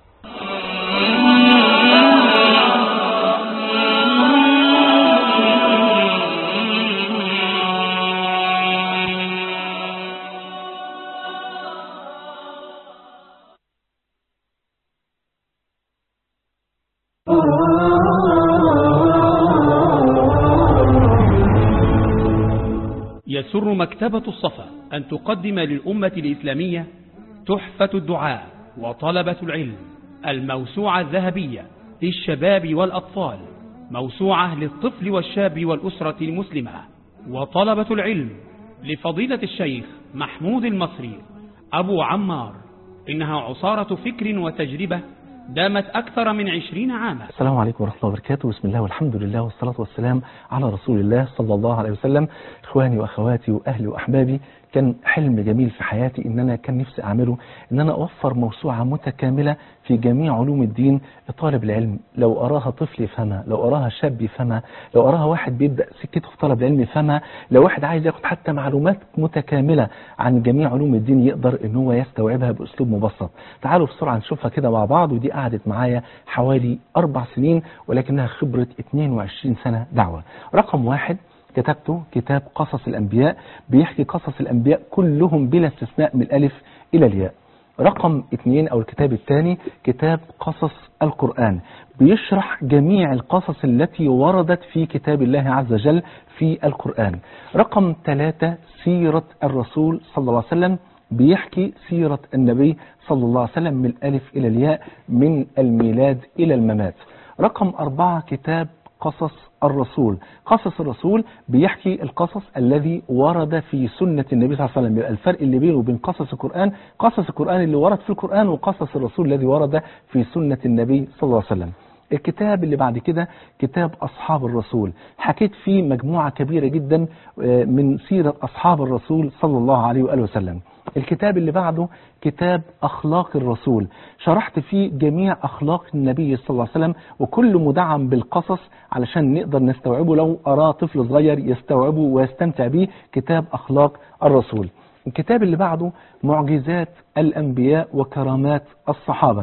يسر مكتبة الصفا أن تقدم للأمة الإسلامية تحفة الدعاء وطلبة العلم الموسوعة الذهبية للشباب والأطفال موسوعة للطفل والشاب والأسرة المسلمة وطلبة العلم لفضيلة الشيخ محمود المصري أبو عمار إنها عصارة فكر وتجربة دامت أكثر من عشرين عاما السلام عليكم ورحمة الله وبركاته بسم الله والحمد لله والصلاة والسلام على رسول الله صلى الله عليه وسلم إخواني وأخواتي وأهلي وأحبابي كان حلم جميل في حياتي ان انا كان نفسي اعمله ان انا اوفر موسوعة متكاملة في جميع علوم الدين لطالب العلم لو اراها طفل يفهمها لو اراها شاب يفهمها لو اراها واحد بيبدأ سكته في طلب العلم يفهمها لو واحد عايز ياخد حتى معلومات متكاملة عن جميع علوم الدين يقدر ان هو يستوعبها باسلوب مبسط تعالوا بسرعة نشوفها كده مع بعض ودي قعدت معايا حوالي اربع سنين ولكنها خبرة 22 سنة دعوة رقم واحد كتبته كتاب قصص الأنبياء بيحكي قصص الأنبياء كلهم بلا استثناء من الألف إلى الياء رقم اثنين أو الكتاب الثاني كتاب قصص القرآن بيشرح جميع القصص التي وردت في كتاب الله عز وجل في القرآن رقم ثلاثة سيرة الرسول صلى الله عليه وسلم بيحكي سيرة النبي صلى الله عليه وسلم من الألف إلى الياء من الميلاد إلى الممات رقم أربعة كتاب قصص الرسول قصص الرسول بيحكي القصص الذي ورد في سنة النبي صلى الله عليه وسلم الفرق اللي بينه وبين قصص القرآن قصص القرآن اللي ورد في القرآن وقصص الرسول الذي ورد في سنة النبي صلى الله عليه وسلم الكتاب اللي بعد كده كتاب أصحاب الرسول حكيت فيه مجموعة كبيرة جدا من سيرة أصحاب الرسول صلى الله عليه وآله وسلم الكتاب اللي بعده كتاب أخلاق الرسول شرحت فيه جميع أخلاق النبي صلى الله عليه وسلم وكل مدعم بالقصص علشان نقدر نستوعبه لو أراه طفل صغير يستوعبه ويستمتع به كتاب أخلاق الرسول الكتاب اللي بعده معجزات الأنبياء وكرامات الصحابة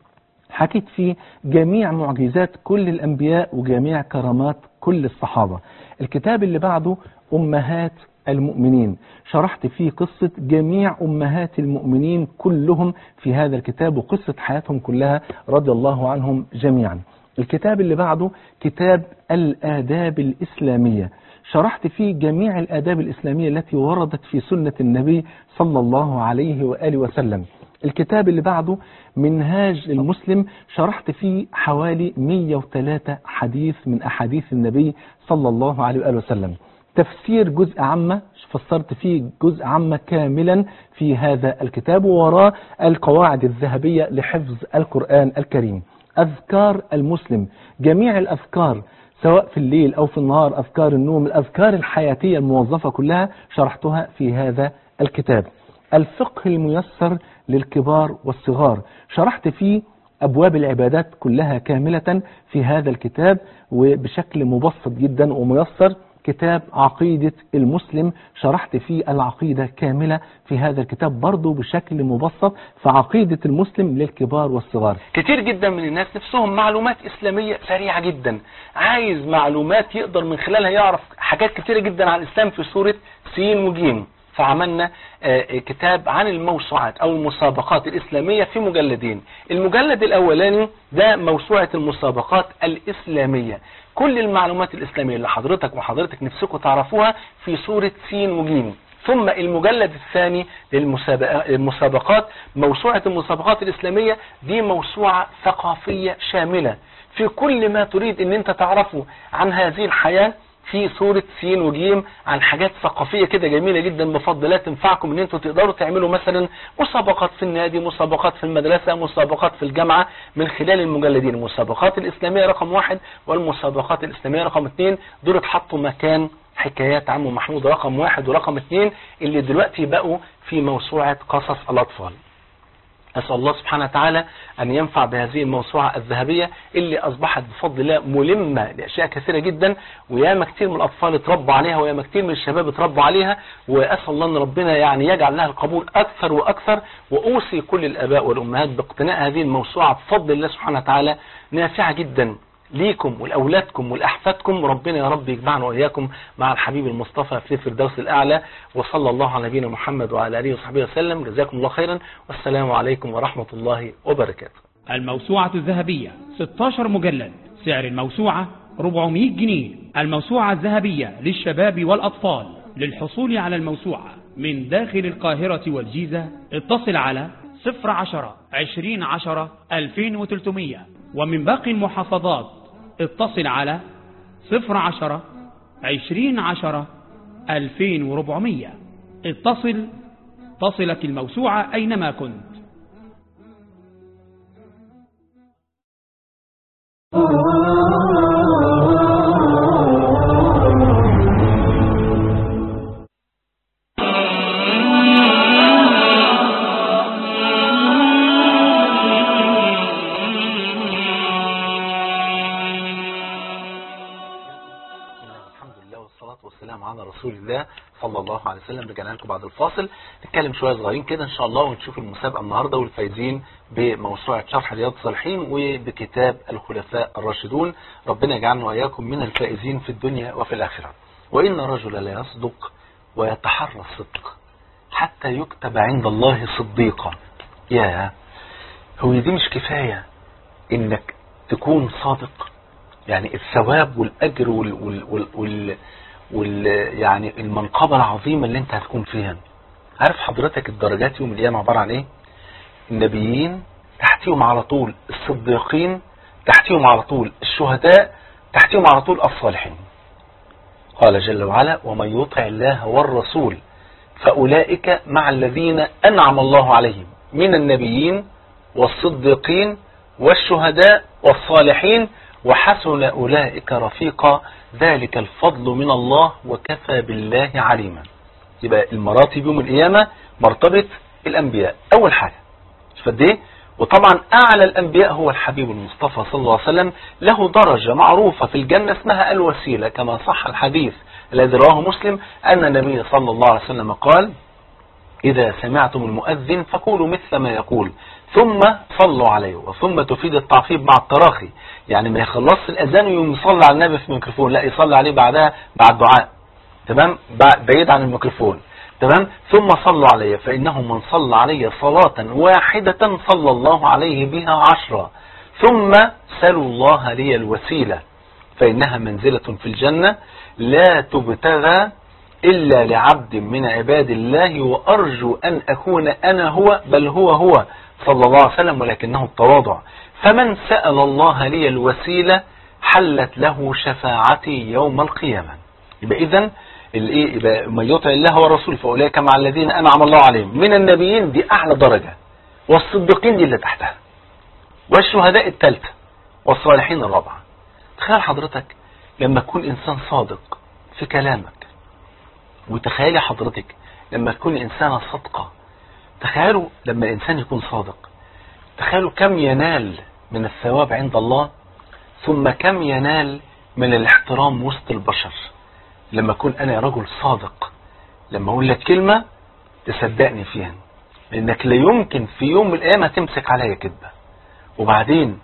حكيت فيه جميع معجزات كل الأنبياء وجميع كرامات كل الصحابة الكتاب اللي بعده أمهات المؤمنين شرحت فيه قصة جميع أمهات المؤمنين كلهم في هذا الكتاب وقصة حياتهم كلها رضي الله عنهم جميعا الكتاب اللي بعده كتاب الآداب الإسلامية شرحت فيه جميع الآداب الإسلامية التي وردت في سنة النبي صلى الله عليه وآله وسلم الكتاب اللي بعده منهاج المسلم شرحت فيه حوالي 103 حديث من أحاديث النبي صلى الله عليه وآله وسلم تفسير جزء عامة فسرت فيه جزء عامة كاملا في هذا الكتاب ووراه القواعد الذهبية لحفظ القرآن الكريم أذكار المسلم جميع الأذكار سواء في الليل أو في النهار أذكار النوم الأذكار الحياتية الموظفة كلها شرحتها في هذا الكتاب الفقه الميسر للكبار والصغار شرحت فيه أبواب العبادات كلها كاملة في هذا الكتاب وبشكل مبسط جدا وميسر كتاب عقيدة المسلم شرحت فيه العقيدة كاملة في هذا الكتاب برضه بشكل مبسط فعقيدة المسلم للكبار والصغار كتير جدا من الناس نفسهم معلومات إسلامية سريعة جدا عايز معلومات يقدر من خلالها يعرف حاجات كتيرة جدا عن الإسلام في سورة سين وجيم فعملنا كتاب عن الموسوعات او المسابقات الاسلامية في مجلدين المجلد الاولاني ده موسوعة المسابقات الاسلامية كل المعلومات الاسلامية اللي حضرتك وحضرتك نفسكم تعرفوها في سورة سين وجيم ثم المجلد الثاني للمسابقات موسوعة المسابقات الاسلامية دي موسوعة ثقافية شاملة في كل ما تريد ان انت تعرفه عن هذه الحياة في سورة سين وجيم عن حاجات ثقافية كده جميلة جدا مفضلات تنفعكم ان انتوا تقدروا تعملوا مثلا مسابقات في النادي مسابقات في المدرسة مسابقات في الجامعة من خلال المجلدين المسابقات الاسلامية رقم واحد والمسابقات الاسلامية رقم اثنين دول اتحطوا مكان حكايات عمو محمود رقم واحد ورقم اثنين اللي دلوقتي بقوا في موسوعة قصص الاطفال أسأل الله سبحانه وتعالى أن ينفع بهذه الموسوعة الذهبية اللي أصبحت بفضل الله ملمة لأشياء كثيرة جدا وياما كتير من الأطفال اتربوا عليها وياما كتير من الشباب اتربوا عليها وأسأل الله أن ربنا يعني يجعل لها القبول أكثر وأكثر وأوصي كل الآباء والأمهات باقتناء هذه الموسوعة بفضل الله سبحانه وتعالى نافعة جدا ليكم ولأولادكم ولأحفادكم ربنا يا رب يجمعنا وإياكم مع الحبيب المصطفى في الفردوس الأعلى وصلى الله على نبينا محمد وعلى آله وصحبه وسلم جزاكم الله خيرا والسلام عليكم ورحمة الله وبركاته الموسوعة الذهبية 16 مجلد سعر الموسوعة 400 جنيه الموسوعة الذهبية للشباب والأطفال للحصول على الموسوعة من داخل القاهرة والجيزة اتصل على 010 20 10 2300 ومن باقي المحافظات اتصل على 010 20 10 2400 اتصل تصلك الموسوعة أينما كنت الحمد لله والصلاة والسلام على رسول الله صلى الله عليه وسلم رجعنا لكم بعد الفاصل نتكلم شوية صغيرين كده ان شاء الله ونشوف المسابقة النهاردة والفايزين بموسوعة شرح رياض الصالحين وبكتاب الخلفاء الراشدون ربنا يجعلنا وإياكم من الفائزين في الدنيا وفي الآخرة وإن الرجل لا يصدق ويتحرى الصدق حتى يكتب عند الله صديقا يا هو دي مش كفاية انك تكون صادق يعني الثواب والأجر وال, وال, وال, وال, وال يعني المنقبة العظيمة اللي انت هتكون فيها عارف حضرتك الدرجات يوم القيامة عبارة عن ايه النبيين تحتيهم على طول الصديقين تحتيهم على طول الشهداء تحتيهم على طول الصالحين قال جل وعلا ومن يطع الله والرسول فأولئك مع الذين أنعم الله عليهم من النبيين والصديقين والشهداء والصالحين وحسن أولئك رفيقا ذلك الفضل من الله وكفى بالله عليما يبقى المراتب يوم القيامة مرتبة الأنبياء أول حاجة شوف ايه وطبعا أعلى الأنبياء هو الحبيب المصطفى صلى الله عليه وسلم له درجة معروفة في الجنة اسمها الوسيلة كما صح الحديث الذي رواه مسلم أن النبي صلى الله عليه وسلم قال إذا سمعتم المؤذن فقولوا مثل ما يقول ثم صلوا عليه وثم تفيد التعقيب مع التراخي يعني ما يخلص الأذان ويقوم يصلي على النبي في الميكروفون لا يصلي عليه بعدها بعد دعاء تمام بعيد عن الميكروفون تمام ثم صلوا علي فإنه من صلى علي صلاة واحدة صلى الله عليه بها عشرة ثم سلوا الله لي الوسيلة فإنها منزلة في الجنة لا تبتغى إلا لعبد من عباد الله وأرجو أن أكون أنا هو بل هو هو صلى الله عليه وسلم ولكنه التواضع فمن سأل الله لي الوسيلة حلت له شفاعتي يوم القيامة يبقى إذن الايه يبقى من يطع الله ورسوله فاولئك مع الذين انعم الله عليهم من النبيين دي اعلى درجه والصديقين دي اللي تحتها والشهداء الثالثه والصالحين الرابعه تخيل حضرتك لما تكون انسان صادق في كلامك وتخيلي حضرتك لما تكون انسانه صادقه تخيلوا لما الانسان يكون صادق تخيلوا كم ينال من الثواب عند الله ثم كم ينال من الاحترام وسط البشر لما اكون انا رجل صادق لما اقول لك كلمة تصدقني فيها لانك لا يمكن في يوم من الايام هتمسك عليا كذبة وبعدين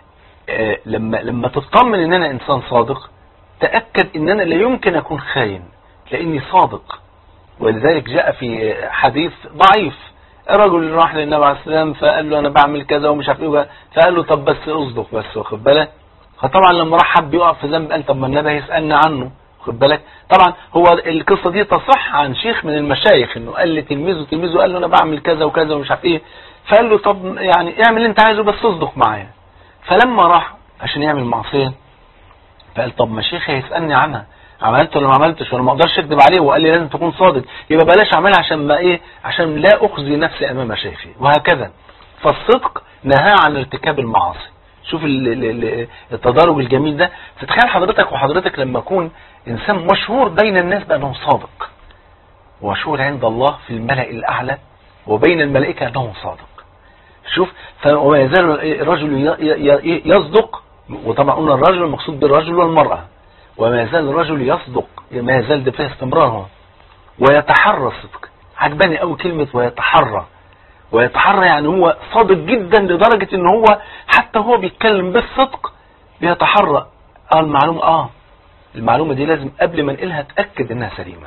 آه لما لما تطمن ان انا انسان صادق تأكد ان انا لا يمكن اكون خاين لاني صادق ولذلك جاء في حديث ضعيف الرجل راح للنبي عليه السلام فقال له انا بعمل كذا ومش عارف ايه فقال له طب بس اصدق بس واخد بالك فطبعا لما راح حب يقع في ذنب قال طب ما النبي هيسالني عنه خد بالك طبعا هو القصة دي تصح عن شيخ من المشايخ انه قال لتلميذه تلميذه قال له انا بعمل كذا وكذا ومش عارف ايه فقال له طب يعني اعمل اللي انت عايزه بس اصدق معايا فلما راح عشان يعمل معصية فقال طب ما شيخي هيسألني عنها عملت ولا ما عملتش وانا ما اقدرش اكذب عليه وقال لي لازم تكون صادق يبقى بلاش اعملها عشان ما ايه عشان لا اخزي نفسي امام شيخي وهكذا فالصدق نهى عن ارتكاب المعاصي شوف التدرج الجميل ده فتخيل حضرتك وحضرتك لما اكون انسان مشهور بين الناس بانه صادق ومشهور عند الله في الملأ الاعلى وبين الملائكة انه صادق شوف وما يزال الرجل ي- ي- يصدق وطبعا قلنا الرجل المقصود بالرجل والمرأة وما يزال الرجل يصدق ما يزال ده فيها استمرار هو ويتحرى الصدق عجباني قوي كلمة ويتحرى ويتحرى يعني هو صادق جدا لدرجة ان هو حتى هو بيتكلم بالصدق بيتحرى اه المعلومة اه المعلومة دي لازم قبل ما انقلها اتأكد انها سليمة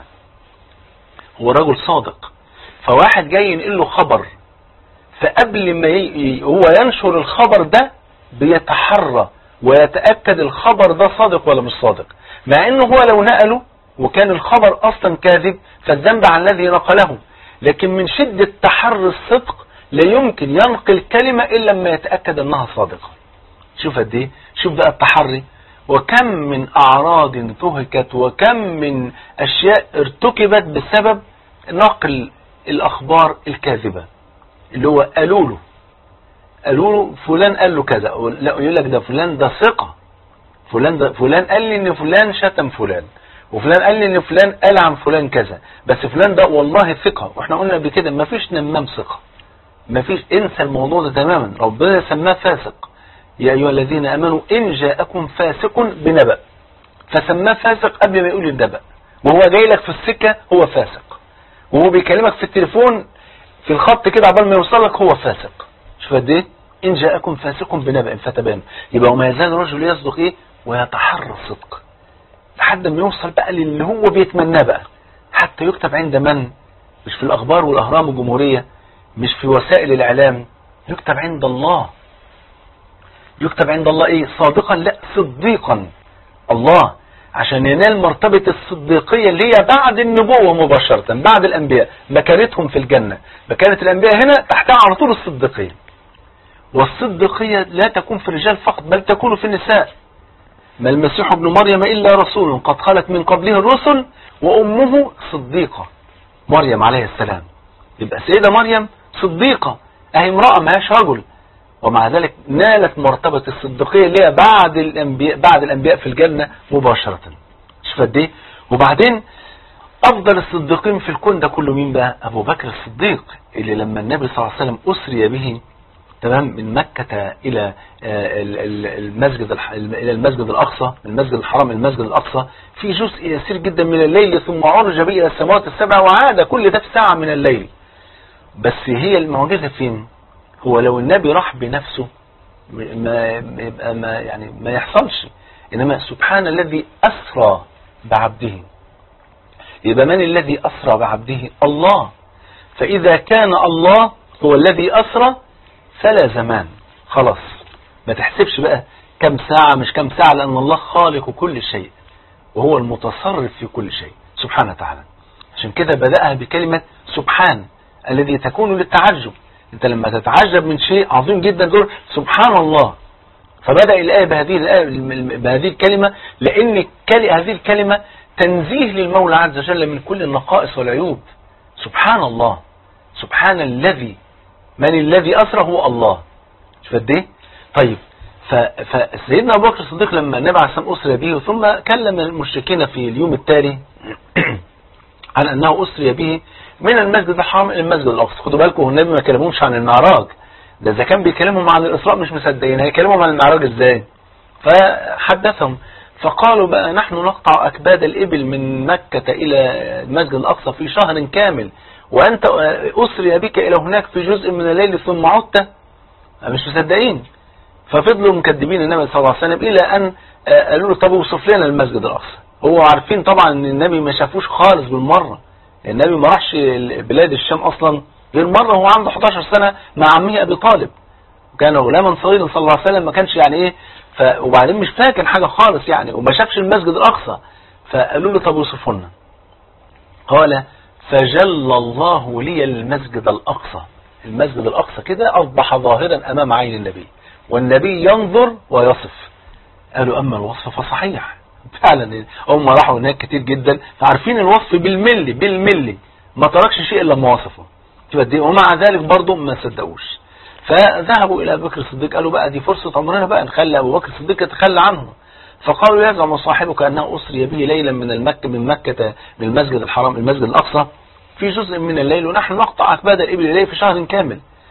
هو رجل صادق فواحد جاي ينقل له خبر فقبل ما ي... هو ينشر الخبر ده بيتحرى ويتأكد الخبر ده صادق ولا مش صادق مع انه هو لو نقله وكان الخبر اصلا كاذب فالذنب على الذي نقله لكن من شدة تحري الصدق لا يمكن ينقل كلمة الا لما يتأكد انها صادقة شوف قد ايه شوف بقى التحري وكم من اعراض انتهكت وكم من اشياء ارتكبت بسبب نقل الاخبار الكاذبة اللي هو قالوا له قالوا له فلان قال له كذا لا يقول لك ده فلان ده ثقة فلان ده فلان قال لي ان فلان شتم فلان وفلان قال لي ان فلان قال عن فلان كذا بس فلان ده والله ثقة واحنا قلنا قبل كده مفيش نمام ثقة مفيش انسى الموضوع ده تماما ربنا سماه فاسق يا ايها الذين امنوا ان جاءكم فاسق بنبأ فسماه فاسق قبل ما يقول النبأ وهو جاي لك في السكة هو فاسق وهو بيكلمك في التليفون في الخط كده عبال ما يوصل لك هو فاسق شوف قد ايه ان جاءكم فاسق بنبأ فتبان يبقى وما يزال الرجل يصدق ايه ويتحرى الصدق لحد ما يوصل بقى للي هو بيتمناه بقى حتى يكتب عند من مش في الاخبار والاهرام الجمهورية مش في وسائل الاعلام يكتب عند الله يكتب عند الله ايه صادقا لا صديقا الله عشان ينال مرتبة الصديقية اللي هي بعد النبوة مباشرة بعد الأنبياء مكانتهم في الجنة مكانة الأنبياء هنا تحتها على طول الصديقية والصديقية لا تكون في الرجال فقط بل تكون في النساء ما المسيح ابن مريم إلا رسول قد خلت من قبله الرسل وأمه صديقة مريم عليه السلام يبقى سيدة مريم صديقة أهي امرأة ماهاش رجل ومع ذلك نالت مرتبة الصديقية اللي هي بعد الأنبياء, بعد الأنبياء في الجنة مباشرة شوف قد ايه وبعدين أفضل الصديقين في الكون ده كله مين بقى أبو بكر الصديق اللي لما النبي صلى الله عليه وسلم أسري به تمام من مكة إلى المسجد إلى المسجد الأقصى المسجد الحرام المسجد الأقصى في جزء يسير جدا من الليل ثم عرج به إلى السماوات السبع وعاد كل ده في ساعة من الليل بس هي المعجزة فين هو لو النبي راح بنفسه ما يبقى ما يعني ما يحصلش انما سبحان الذي اسرى بعبده يبقى من الذي اسرى بعبده الله فاذا كان الله هو الذي اسرى فلا زمان خلاص ما تحسبش بقى كم ساعة مش كم ساعة لان الله خالق كل شيء وهو المتصرف في كل شيء سبحانه وتعالى عشان كده بدأها بكلمة سبحان الذي تكون للتعجب انت لما تتعجب من شيء عظيم جدا تقول سبحان الله فبدأ الآية بهذه الآية بهذه الكلمة لأن هذه الكلمة تنزيه للمولى عز وجل من كل النقائص والعيوب سبحان الله سبحان الذي من الذي أسرى هو الله شوف قد ايه طيب فسيدنا أبو بكر الصديق لما النبي عليه الصلاة والسلام أسري به ثم كلم المشركين في اليوم التالي عن أنه أسري به من المسجد الحرام إلى المسجد الأقصى خدوا بالكم النبي ما كلمهمش عن المعراج ده إذا كان بيكلمهم عن الإسراء مش مصدقين هيكلمهم عن المعراج إزاي فحدثهم فقالوا بقى نحن نقطع أكباد الإبل من مكة إلى المسجد الأقصى في شهر كامل وأنت أسري بك إلى هناك في جزء من الليل ثم عدت مش مصدقين ففضلوا مكذبين النبي صلى الله عليه وسلم إلى أن قالوا له طب وصف لنا المسجد الأقصى هو عارفين طبعا ان النبي ما شافوش خالص بالمرة النبي ما راحش بلاد الشام اصلا غير مرة هو عنده 11 سنة مع عمه ابي طالب وكان غلاما صغيرا صلى الله عليه وسلم ما كانش يعني ايه ف... وبعدين مش فاكر حاجة خالص يعني وما شافش المسجد الاقصى فقالوا له طب وصفوا لنا قال فجل الله لي المسجد الاقصى المسجد الاقصى كده اصبح ظاهرا امام عين النبي والنبي ينظر ويصف قالوا اما الوصف فصحيح فعلا هم راحوا هناك كتير جدا فعارفين الوصف بالملي بالملي ما تركش شيء الا ما وصفه تبقى ومع ذلك برضه ما صدقوش فذهبوا الى ابو بكر الصديق قالوا بقى دي فرصة عمرنا بقى نخلي ابو بكر الصديق يتخلى عنه فقالوا يزعم صاحبك انه اسري به ليلا من المكة من مكة من المسجد الحرام المسجد الاقصى في جزء من الليل ونحن نقطع اكباد الابل اليه في شهر كامل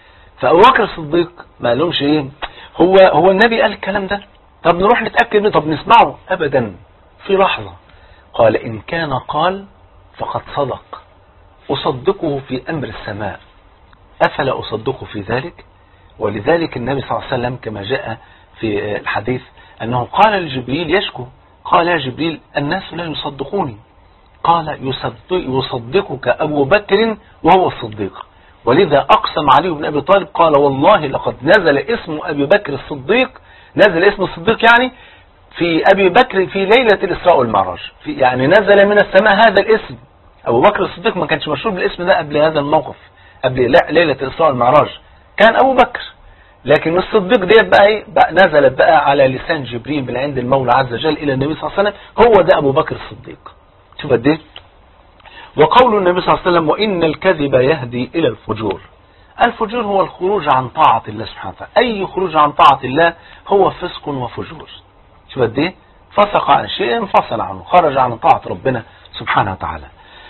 فابو بكر الصديق ما قالهمش ايه هو هو النبي قال الكلام ده طب نروح نتاكد منه طب نسمعه ابدا في لحظه قال ان كان قال فقد صدق اصدقه في امر السماء افلا اصدقه في ذلك ولذلك النبي صلى الله عليه وسلم كما جاء في الحديث انه قال لجبريل يشكو قال يا جبريل الناس لا يصدقوني قال يصدق يصدقك أبو بكر وهو الصديق ولذا أقسم علي بن أبي طالب قال والله لقد نزل اسم أبي بكر الصديق نزل اسم الصديق يعني في أبي بكر في ليلة الإسراء والمعراج في يعني نزل من السماء هذا الاسم أبو بكر الصديق ما كانش مشهور بالاسم ده قبل هذا الموقف قبل لا ليلة الإسراء والمعراج كان أبو بكر لكن الصديق ديت بقى ايه بقى نزلت بقى على لسان جبريل من عند المولى عز وجل الى النبي صلى الله عليه وسلم هو ده ابو بكر الصديق شوف قد ايه وقول النبي صلى الله عليه وسلم وان الكذب يهدي الى الفجور الفجور هو الخروج عن طاعة الله سبحانه وتعالى اي خروج عن طاعة الله هو فسق وفجور شوف قد ايه فسق عن شيء انفصل عنه خرج عن طاعة ربنا سبحانه وتعالى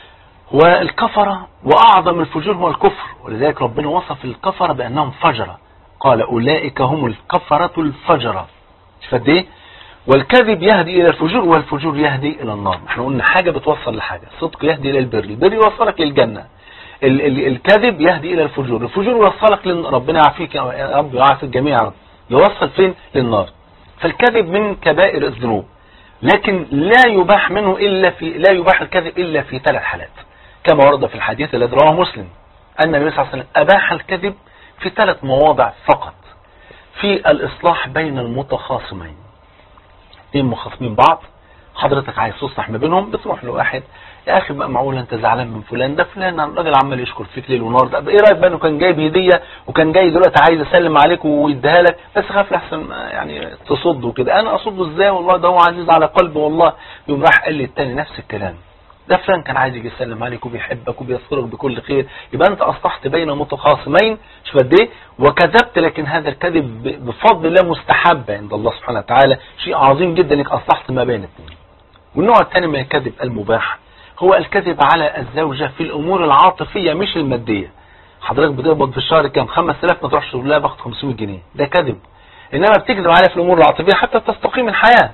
والكفرة وأعظم الفجور هو الكفر ولذلك ربنا وصف الكفرة بأنهم فجرة قال أولئك هم الكفرة الفجرة شوف ايه والكذب يهدي إلى الفجور والفجور يهدي إلى النار احنا قلنا حاجة بتوصل لحاجة الصدق يهدي إلى البر البر يوصلك للجنة ال ال الكذب يهدي إلى الفجور الفجور يوصلك لن... ربنا يعافيك يا رب يعافي الجميع يا رب يوصل فين للنار فالكذب من كبائر الذنوب لكن لا يباح منه إلا في لا يباح الكذب إلا في ثلاث حالات كما ورد في الحديث الذي رواه مسلم أن النبي صلى الله عليه وسلم أباح الكذب في ثلاث مواضع فقط في الإصلاح بين المتخاصمين اثنين مخاصمين بعض حضرتك عايز تصلح ما بينهم بتروح لواحد يا اخي بقى معقول انت زعلان من فلان ده فلان الراجل عمال يشكر فيك ليل ونهار ده ايه رايك بقى انه كان جايب هديه وكان جاي دلوقتي عايز يسلم عليك ويديها لك بس خاف لحسن يعني تصده كده انا اصده ازاي والله ده هو عزيز على قلبي والله يوم راح قال لي التاني نفس الكلام ده فلان كان عايز يجي يسلم عليك وبيحبك وبيذكرك بكل خير يبقى انت اصلحت بين متخاصمين شوف قد ايه وكذبت لكن هذا الكذب بفضل الله مستحب عند الله سبحانه وتعالى شيء عظيم جدا انك اصلحت ما بين الاثنين والنوع الثاني من الكذب المباح هو الكذب على الزوجة في الامور العاطفية مش المادية حضرتك بتقبض في الشهر كام 5000 ما تروحش تقول لها باخد 500 جنيه ده كذب انما بتكذب عليها في الامور العاطفية حتى تستقيم الحياة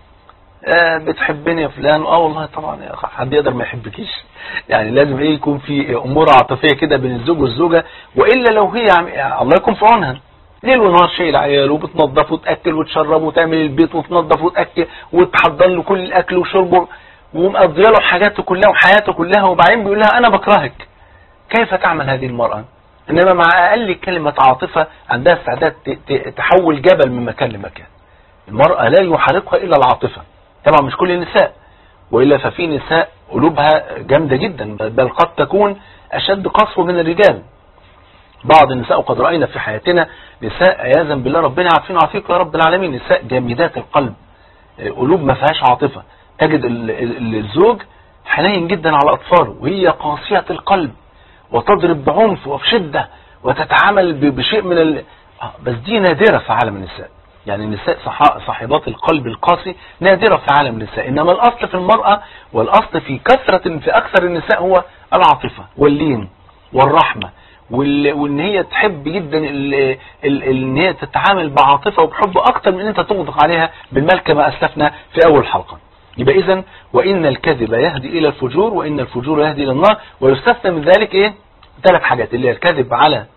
آه بتحبني يا فلان اه والله طبعا يا أخي حد يقدر ما يحبكيش يعني لازم ايه يكون في امور عاطفيه كده بين الزوج والزوجه والا لو هي عم... يعني الله يكون في عونها ليل ونهار شايل عيال وبتنظف وتاكل وتشرب وتعمل البيت وتنظف وتاكل وتحضر له كل الاكل وشربه ومقضيه له حاجاته كلها وحياته كلها وبعدين بيقول لها انا بكرهك كيف تعمل هذه المراه انما مع اقل كلمه عاطفه عندها استعداد تحول جبل من مكان لمكان المراه لا يحركها الا العاطفه طبعا مش كل النساء وإلا ففي نساء قلوبها جامدة جدا بل قد تكون أشد قسوة من الرجال بعض النساء وقد رأينا في حياتنا نساء عياذا بالله ربنا عارفين وعافيك يا رب العالمين نساء جامدات القلب قلوب ما فيهاش عاطفة تجد الزوج حنين جدا على أطفاله وهي قاسية القلب وتضرب بعنف وبشدة وتتعامل بشيء من ال... بس دي نادرة في عالم النساء يعني النساء صاحبات القلب القاسي نادرة في عالم النساء إنما الأصل في المرأة والأصل في كثرة في أكثر النساء هو العاطفة واللين والرحمة وان هي تحب جدا ان هي تتعامل بعاطفه وبحب اكتر من ان انت تغدق عليها بالمال كما اسلفنا في اول حلقه يبقى اذا وان الكذب يهدي الى الفجور وان الفجور يهدي الى النار ويستثنى من ذلك ايه ثلاث حاجات اللي هي الكذب على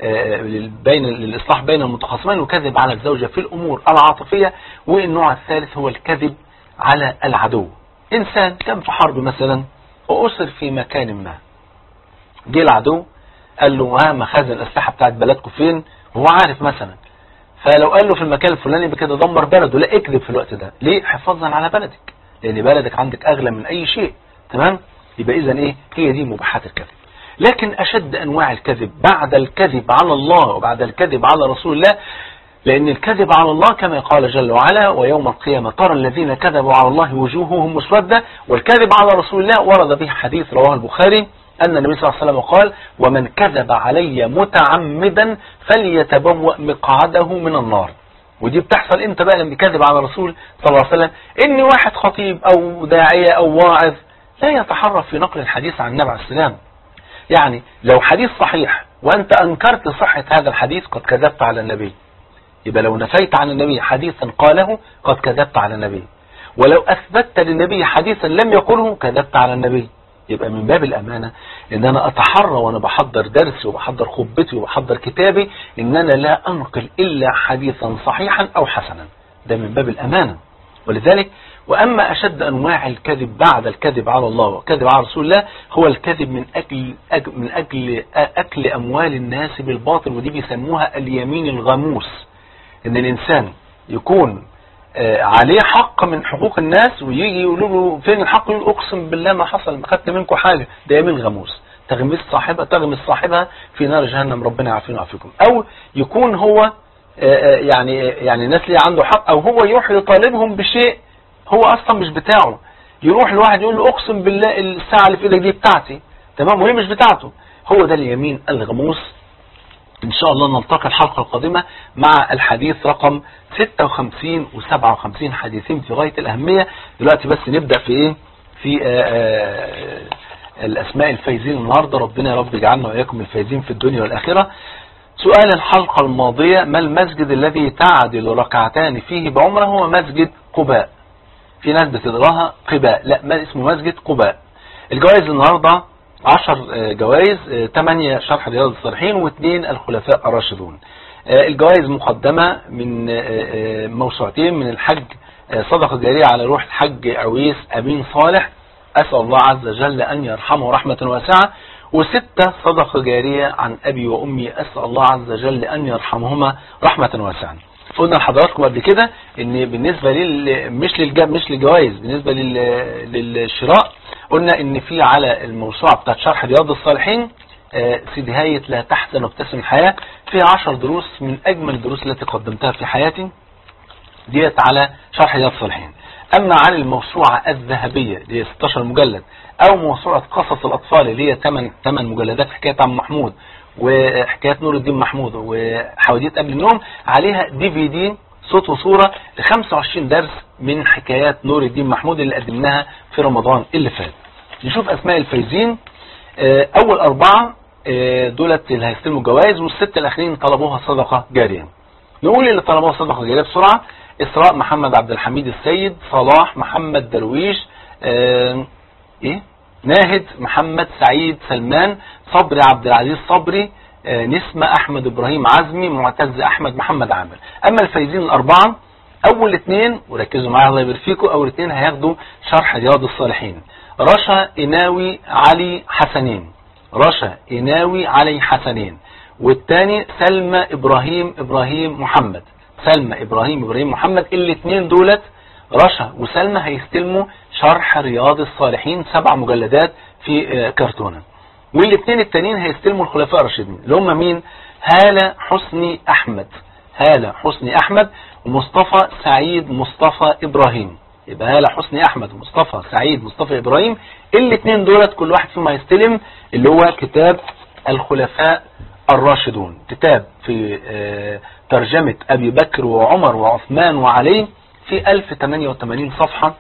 بين الاصلاح بين المتخاصمين وكذب على الزوجه في الامور العاطفيه والنوع الثالث هو الكذب على العدو انسان كان في حرب مثلا واسر في مكان ما جه العدو قال له ها مخازن الاسلحه بتاعت بلدكم فين وهو عارف مثلا فلو قال له في المكان الفلاني بكده دمر بلده لا اكذب في الوقت ده ليه حفاظا على بلدك لان بلدك عندك اغلى من اي شيء تمام يبقى اذا ايه هي دي مباحات الكذب لكن اشد انواع الكذب بعد الكذب على الله وبعد الكذب على رسول الله لان الكذب على الله كما قال جل وعلا ويوم القيامة ترى الذين كذبوا على الله وجوههم مسودة والكذب على رسول الله ورد به حديث رواه البخاري أن النبي صلى الله عليه وسلم قال ومن كذب علي متعمدا فليتبوأ مقعده من النار ودي بتحصل امتى بقى لما يكذب على الرسول صلى الله عليه وسلم ان واحد خطيب او داعية او واعظ لا يتحرف في نقل الحديث عن النبي عليه السلام يعني لو حديث صحيح وأنت أنكرت صحة هذا الحديث قد كذبت على النبي يبقى لو نفيت عن النبي حديثا قاله قد كذبت على النبي ولو أثبتت للنبي حديثا لم يقله كذبت على النبي يبقى من باب الأمانة ان انا اتحرى وانا بحضر درسي وبحضر خطبتي وبحضر كتابي ان انا لا انقل الا حديثا صحيحا او حسنا ده من باب الأمانة ولذلك وأما أشد أنواع الكذب بعد الكذب على الله والكذب على رسول الله هو الكذب من أجل, أجل من أجل أكل أموال الناس بالباطل ودي بيسموها اليمين الغموس إن الإنسان يكون عليه حق من حقوق الناس ويجي يقولوا له فين الحق يقول اقسم بالله ما حصل ما خدت منكم حاجة ده يمين غموس تغمس صاحبها تغمس صاحبها في نار جهنم ربنا يعافينا ويعافيكم او يكون هو يعني يعني الناس اللي عنده حق او هو يروح يطالبهم بشيء هو اصلا مش بتاعه يروح الواحد يقول له اقسم بالله الساعة اللي في ايدك دي بتاعتي تمام وهي مش بتاعته هو ده اليمين الغموس ان شاء الله نلتقي الحلقة القادمة مع الحديث رقم 56 و57 حديثين في غاية الاهمية دلوقتي بس نبدأ في ايه في آآ آآ الاسماء الفايزين النهاردة ربنا يا رب يجعلنا واياكم الفايزين في الدنيا والاخرة سؤال الحلقة الماضية ما المسجد الذي تعدل ركعتان فيه بعمره هو مسجد قباء في ناس بتدراها قباء لا ما اسمه مسجد قباء الجوائز النهاردة عشر جوائز ثمانية شرح رياض الصالحين واثنين الخلفاء الراشدون الجوائز مقدمة من موسوعتين من الحج صدقة جارية على روح الحج عويس أمين صالح أسأل الله عز وجل أن يرحمه رحمة واسعة وستة صدقة جارية عن أبي وأمي أسأل الله عز وجل أن يرحمهما رحمة واسعة قلنا لحضراتكم قبل كده ان بالنسبة لل مش للجاب مش للجوائز بالنسبة لل... للشراء قلنا ان في على الموسوعة بتاعت شرح رياض الصالحين سدهاية لا تحزن وابتسم الحياة فيها عشر دروس من اجمل الدروس التي قدمتها في حياتي ديت على شرح رياض الصالحين اما عن الموسوعة الذهبية اللي هي 16 مجلد او موسوعة قصص الاطفال اللي هي 8 8 مجلدات حكاية عم محمود وحكايات نور الدين محمود وحواديت قبل النوم عليها دي في دي صوت وصورة ل 25 درس من حكايات نور الدين محمود اللي قدمناها في رمضان اللي فات نشوف اسماء الفايزين اول اربعة دولت اللي هيستلموا الجوائز والست الاخرين طلبوها صدقة جارية نقول اللي طلبوها صدقة جارية بسرعة اسراء محمد عبد الحميد السيد صلاح محمد درويش اه ايه ناهد محمد سعيد سلمان صبري عبد العزيز صبري نسمة احمد ابراهيم عزمي معتز احمد محمد عامر اما الفايزين الاربعة اول اثنين وركزوا معايا الله يبارك فيكم اول اثنين هياخدوا شرح رياض الصالحين رشا إناوي علي حسنين رشا إناوي علي حسنين والثاني سلمى إبراهيم إبراهيم محمد سلمى إبراهيم إبراهيم محمد الاثنين دولت رشا وسلمى هيستلموا شرح رياض الصالحين سبع مجلدات في كرتونة والاثنين التانيين هيستلموا الخلفاء الراشدين اللي هم مين هالة حسني أحمد هالة حسني أحمد ومصطفى سعيد مصطفى إبراهيم يبقى هالة حسني أحمد مصطفى سعيد مصطفى إبراهيم الاثنين دولت كل واحد فيهم هيستلم اللي هو كتاب الخلفاء الراشدون كتاب في ترجمة أبي بكر وعمر وعثمان وعلي في 1088 صفحة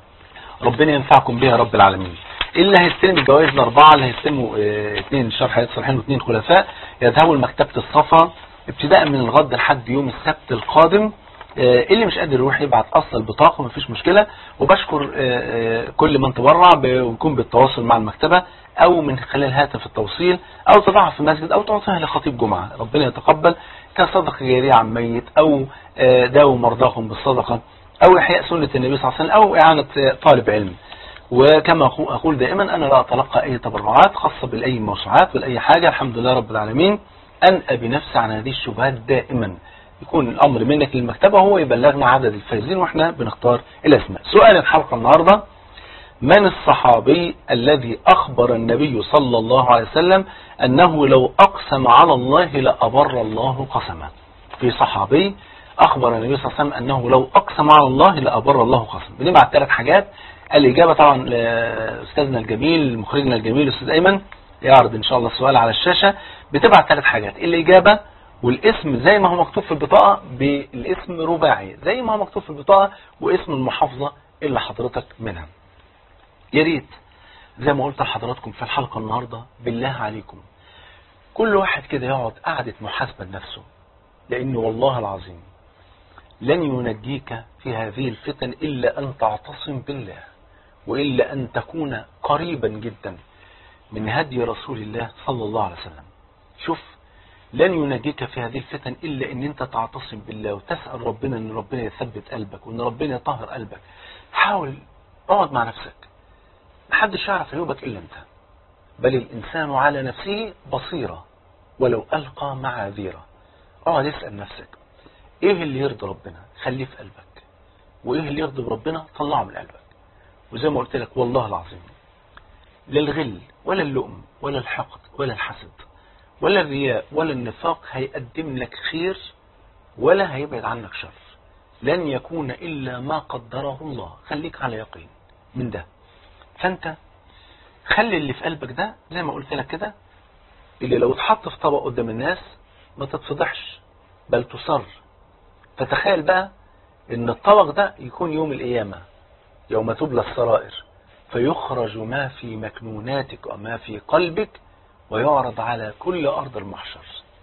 ربنا ينفعكم بها رب العالمين اللي هيستلم الجوائز الأربعة اللي هيستلموا اثنين شرح حياة الصالحين واثنين خلفاء يذهبوا لمكتبة الصفا ابتداء من الغد لحد يوم السبت القادم اللي مش قادر يروح يبعت اصل البطاقة مفيش مشكلة وبشكر كل من تبرع ويكون بالتواصل مع المكتبة او من خلال هاتف التوصيل او تضعها في مسجد او تعطيها لخطيب جمعة ربنا يتقبل كصدقة جارية عن ميت او داو مرضاهم بالصدقة او احياء سنة النبي صلى الله عليه وسلم او اعانة طالب علم وكما اقول دائما انا لا اتلقى اي تبرعات خاصة بالاي موسوعات ولا اي حاجة الحمد لله رب العالمين انأى بنفسي عن هذه الشبهات دائما يكون الامر منك للمكتبة هو يبلغنا عدد الفائزين واحنا بنختار الاسماء سؤال الحلقة النهاردة من الصحابي الذي اخبر النبي صلى الله عليه وسلم انه لو اقسم على الله لابر الله قسمه في صحابي اخبر النبي صلى الله عليه وسلم انه لو اقسم على الله لابر الله قسمه بنبعت ثلاث حاجات الاجابة طبعا لاستاذنا الجميل مخرجنا الجميل الاستاذ ايمن يعرض ان شاء الله السؤال على الشاشة بتبعت ثلاث حاجات الاجابة والاسم زي ما هو مكتوب في البطاقة بالاسم رباعي زي ما هو مكتوب في البطاقة واسم المحافظة اللي حضرتك منها يا ريت زي ما قلت لحضراتكم في الحلقة النهاردة بالله عليكم كل واحد كده يقعد قعدة محاسبة لنفسه لأن والله العظيم لن ينجيك في هذه الفتن إلا أن تعتصم بالله وإلا أن تكون قريبا جدا من هدي رسول الله صلى الله عليه وسلم شوف لن ينجيك في هذه الفتن إلا أن أنت تعتصم بالله وتسأل ربنا أن ربنا يثبت قلبك وأن ربنا يطهر قلبك حاول اقعد مع نفسك محدش يعرف عيوبك إلا أنت بل الإنسان على نفسه بصيرة ولو ألقى معاذيره اقعد اسأل نفسك ايه اللي يرضي ربنا خليه في قلبك وايه اللي يرضي ربنا طلعه من قلبك وزي ما قلت لك والله العظيم لا الغل ولا اللؤم ولا الحقد ولا الحسد ولا الرياء ولا النفاق هيقدم لك خير ولا هيبعد عنك شر لن يكون إلا ما قدره الله خليك على يقين من ده فانت خلي اللي في قلبك ده زي ما قلت لك كده اللي لو اتحط في طبق قدام الناس ما تتفضحش بل تصر فتخيل بقى ان الطبق ده يكون يوم القيامة يوم تبلى السرائر فيخرج ما في مكنوناتك وما في قلبك ويعرض على كل أرض المحشر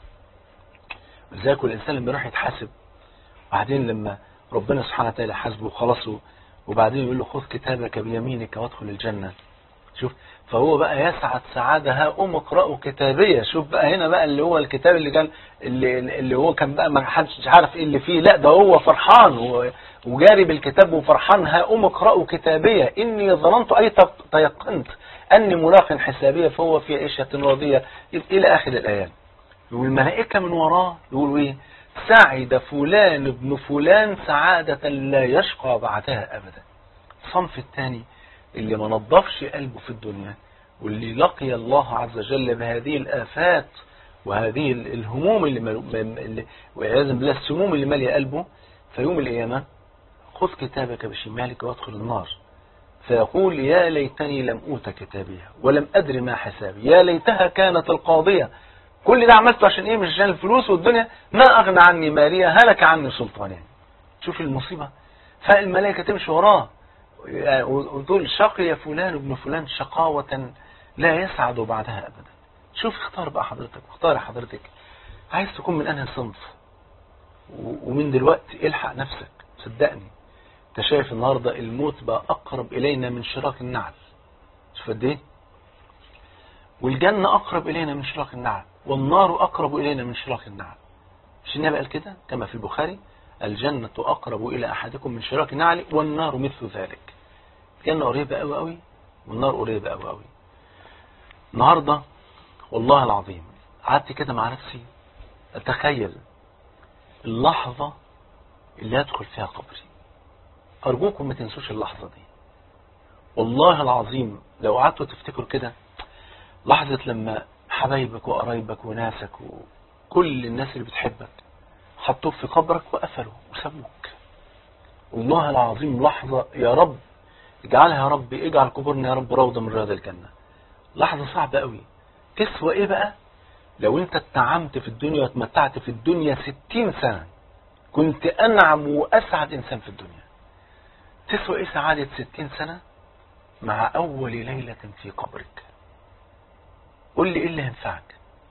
ولذلك الإنسان لما يروح يتحاسب وبعدين لما ربنا سبحانه وتعالى حاسبه وخلصه وبعدين يقول له خذ كتابك بيمينك وادخل الجنة شوف فهو بقى يسعد سعادة ها أم اقرأوا كتابية شوف بقى هنا بقى اللي هو الكتاب اللي كان اللي, اللي هو كان بقى ما حدش عارف ايه اللي فيه لا ده هو فرحان وجاري بالكتاب وفرحان ها أم اقرأوا كتابية إني ظننت أي تيقنت أني ملاق حسابية فهو في عيشة راضية إلى آخر الآيات والملائكة من وراه يقولوا إيه سعد فلان ابن فلان سعادة لا يشقى بعدها أبدا الصنف الثاني اللي ما نظفش قلبه في الدنيا واللي لقي الله عز وجل بهذه الآفات وهذه الهموم اللي, اللي وعياذا بالله السموم اللي مالية قلبه في يوم القيامة خذ كتابك بشمالك وادخل النار فيقول يا ليتني لم أوت كتابيها ولم أدري ما حسابي يا ليتها كانت القاضية كل ده عملته عشان ايه مش عشان الفلوس والدنيا ما أغنى عني مالية هلك عني سلطاني شوف المصيبة فالملائكة تمشي وراه وتقول شقي فلان ابن فلان شقاوة لا يسعد بعدها أبدا شوف اختار بقى حضرتك واختار حضرتك عايز تكون من أنهي صنف ومن دلوقتي الحق نفسك صدقني انت شايف النهاردة الموت بقى أقرب إلينا من شراك النعل شوف قد ايه والجنة أقرب إلينا من شراك النعل والنار أقرب إلينا من شراك النعل مش النبي قال كده كما في البخاري الجنة أقرب إلى أحدكم من شراك النعل والنار مثل ذلك الجنة قريبة قوي قوي والنار قريبة قوي قوي النهاردة والله العظيم قعدت كده مع نفسي أتخيل اللحظة اللي أدخل فيها قبري أرجوكم ما تنسوش اللحظة دي والله العظيم لو قعدتوا تفتكروا كده لحظة لما حبايبك وقرايبك وناسك وكل الناس اللي بتحبك حطوك في قبرك وقفلوا وسابوك والله العظيم لحظة يا رب اجعلها يا رب اجعل قبورنا يا رب روضة من رياض الجنة لحظة صعبة قوي تسوى ايه بقى لو انت اتنعمت في الدنيا واتمتعت في الدنيا ستين سنة كنت انعم واسعد انسان في الدنيا تسوى ايه سعادة ستين سنة مع اول ليلة في قبرك قول لي ايه اللي هينفعك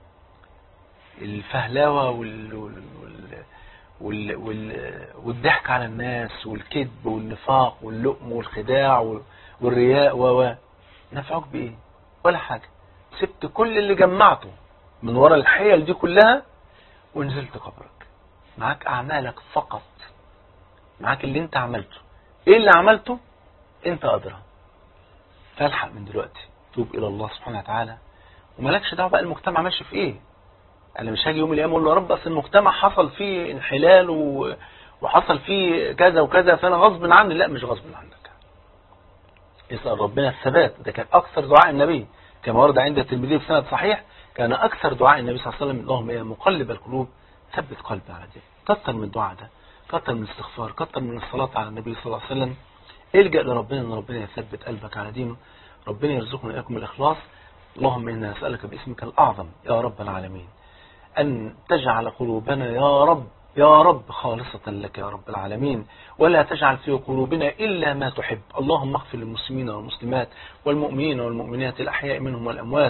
الفهلاوة وال... وال... وال... وال... والضحك على الناس والكذب والنفاق واللؤم والخداع وال... والرياء و نفعك بايه ولا حاجة سبت كل اللي جمعته من ورا الحيل دي كلها ونزلت قبرك معاك اعمالك فقط معاك اللي انت عملته ايه اللي عملته انت ادرى فالحق من دلوقتي توب الى الله سبحانه وتعالى ومالكش دعوه بقى المجتمع ماشي في ايه انا مش هاجي يوم الايام اقول له يا رب اصل المجتمع حصل فيه انحلال و... وحصل فيه كذا وكذا فانا غصب عني لا مش غصب عنك اسال ربنا الثبات ده كان اكثر دعاء النبي كما ورد عند الترمذي بسند صحيح كان اكثر دعاء النبي صلى الله عليه وسلم اللهم يا مقلب القلوب ثبت قلبي على دينك كتر من الدعاء ده كتر من الاستغفار كتر من الصلاه على النبي صلى الله عليه وسلم الجا لربنا ان ربنا يثبت قلبك على دينه ربنا يرزقنا اياكم الاخلاص اللهم انا نسالك باسمك الاعظم يا رب العالمين أن تجعل قلوبنا يا رب يا رب خالصة لك يا رب العالمين ولا تجعل في قلوبنا إلا ما تحب اللهم اغفر للمسلمين والمسلمات والمؤمنين والمؤمنات الأحياء منهم والأموات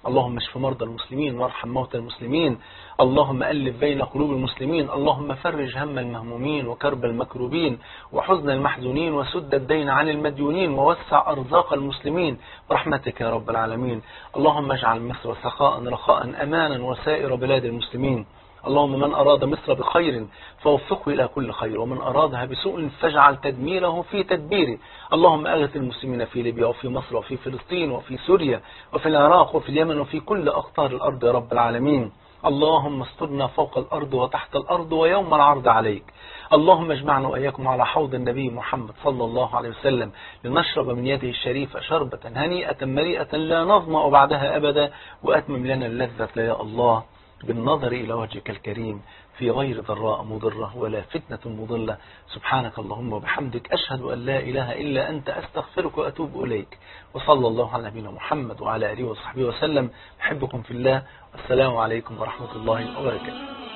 اللهم اشف مرضى المسلمين وارحم موتى المسلمين اللهم ألف بين قلوب المسلمين اللهم فرج هم المهمومين وكرب المكروبين وحزن المحزونين وسد الدين عن المديونين ووسع أرزاق المسلمين برحمتك يا رب العالمين اللهم اجعل مصر سخاء رخاء أمانا وسائر بلاد المسلمين اللهم من أراد مصر بخير فوفقه إلى كل خير ومن أرادها بسوء فاجعل تدميره في تدبيره اللهم أغث المسلمين في ليبيا وفي مصر وفي فلسطين وفي سوريا وفي العراق وفي اليمن وفي كل أقطار الأرض يا رب العالمين اللهم استرنا فوق الأرض وتحت الأرض ويوم العرض عليك اللهم اجمعنا وإياكم على حوض النبي محمد صلى الله عليه وسلم لنشرب من يده الشريفة شربة هنيئة مريئة لا نظمأ بعدها أبدا وأتمم لنا اللذة يا الله بالنظر إلى وجهك الكريم في غير ضراء مضرة ولا فتنة مضلة سبحانك اللهم وبحمدك أشهد أن لا إله إلا أنت أستغفرك وأتوب إليك وصلى الله على نبينا محمد وعلى آله وصحبه وسلم أحبكم في الله والسلام عليكم ورحمة الله وبركاته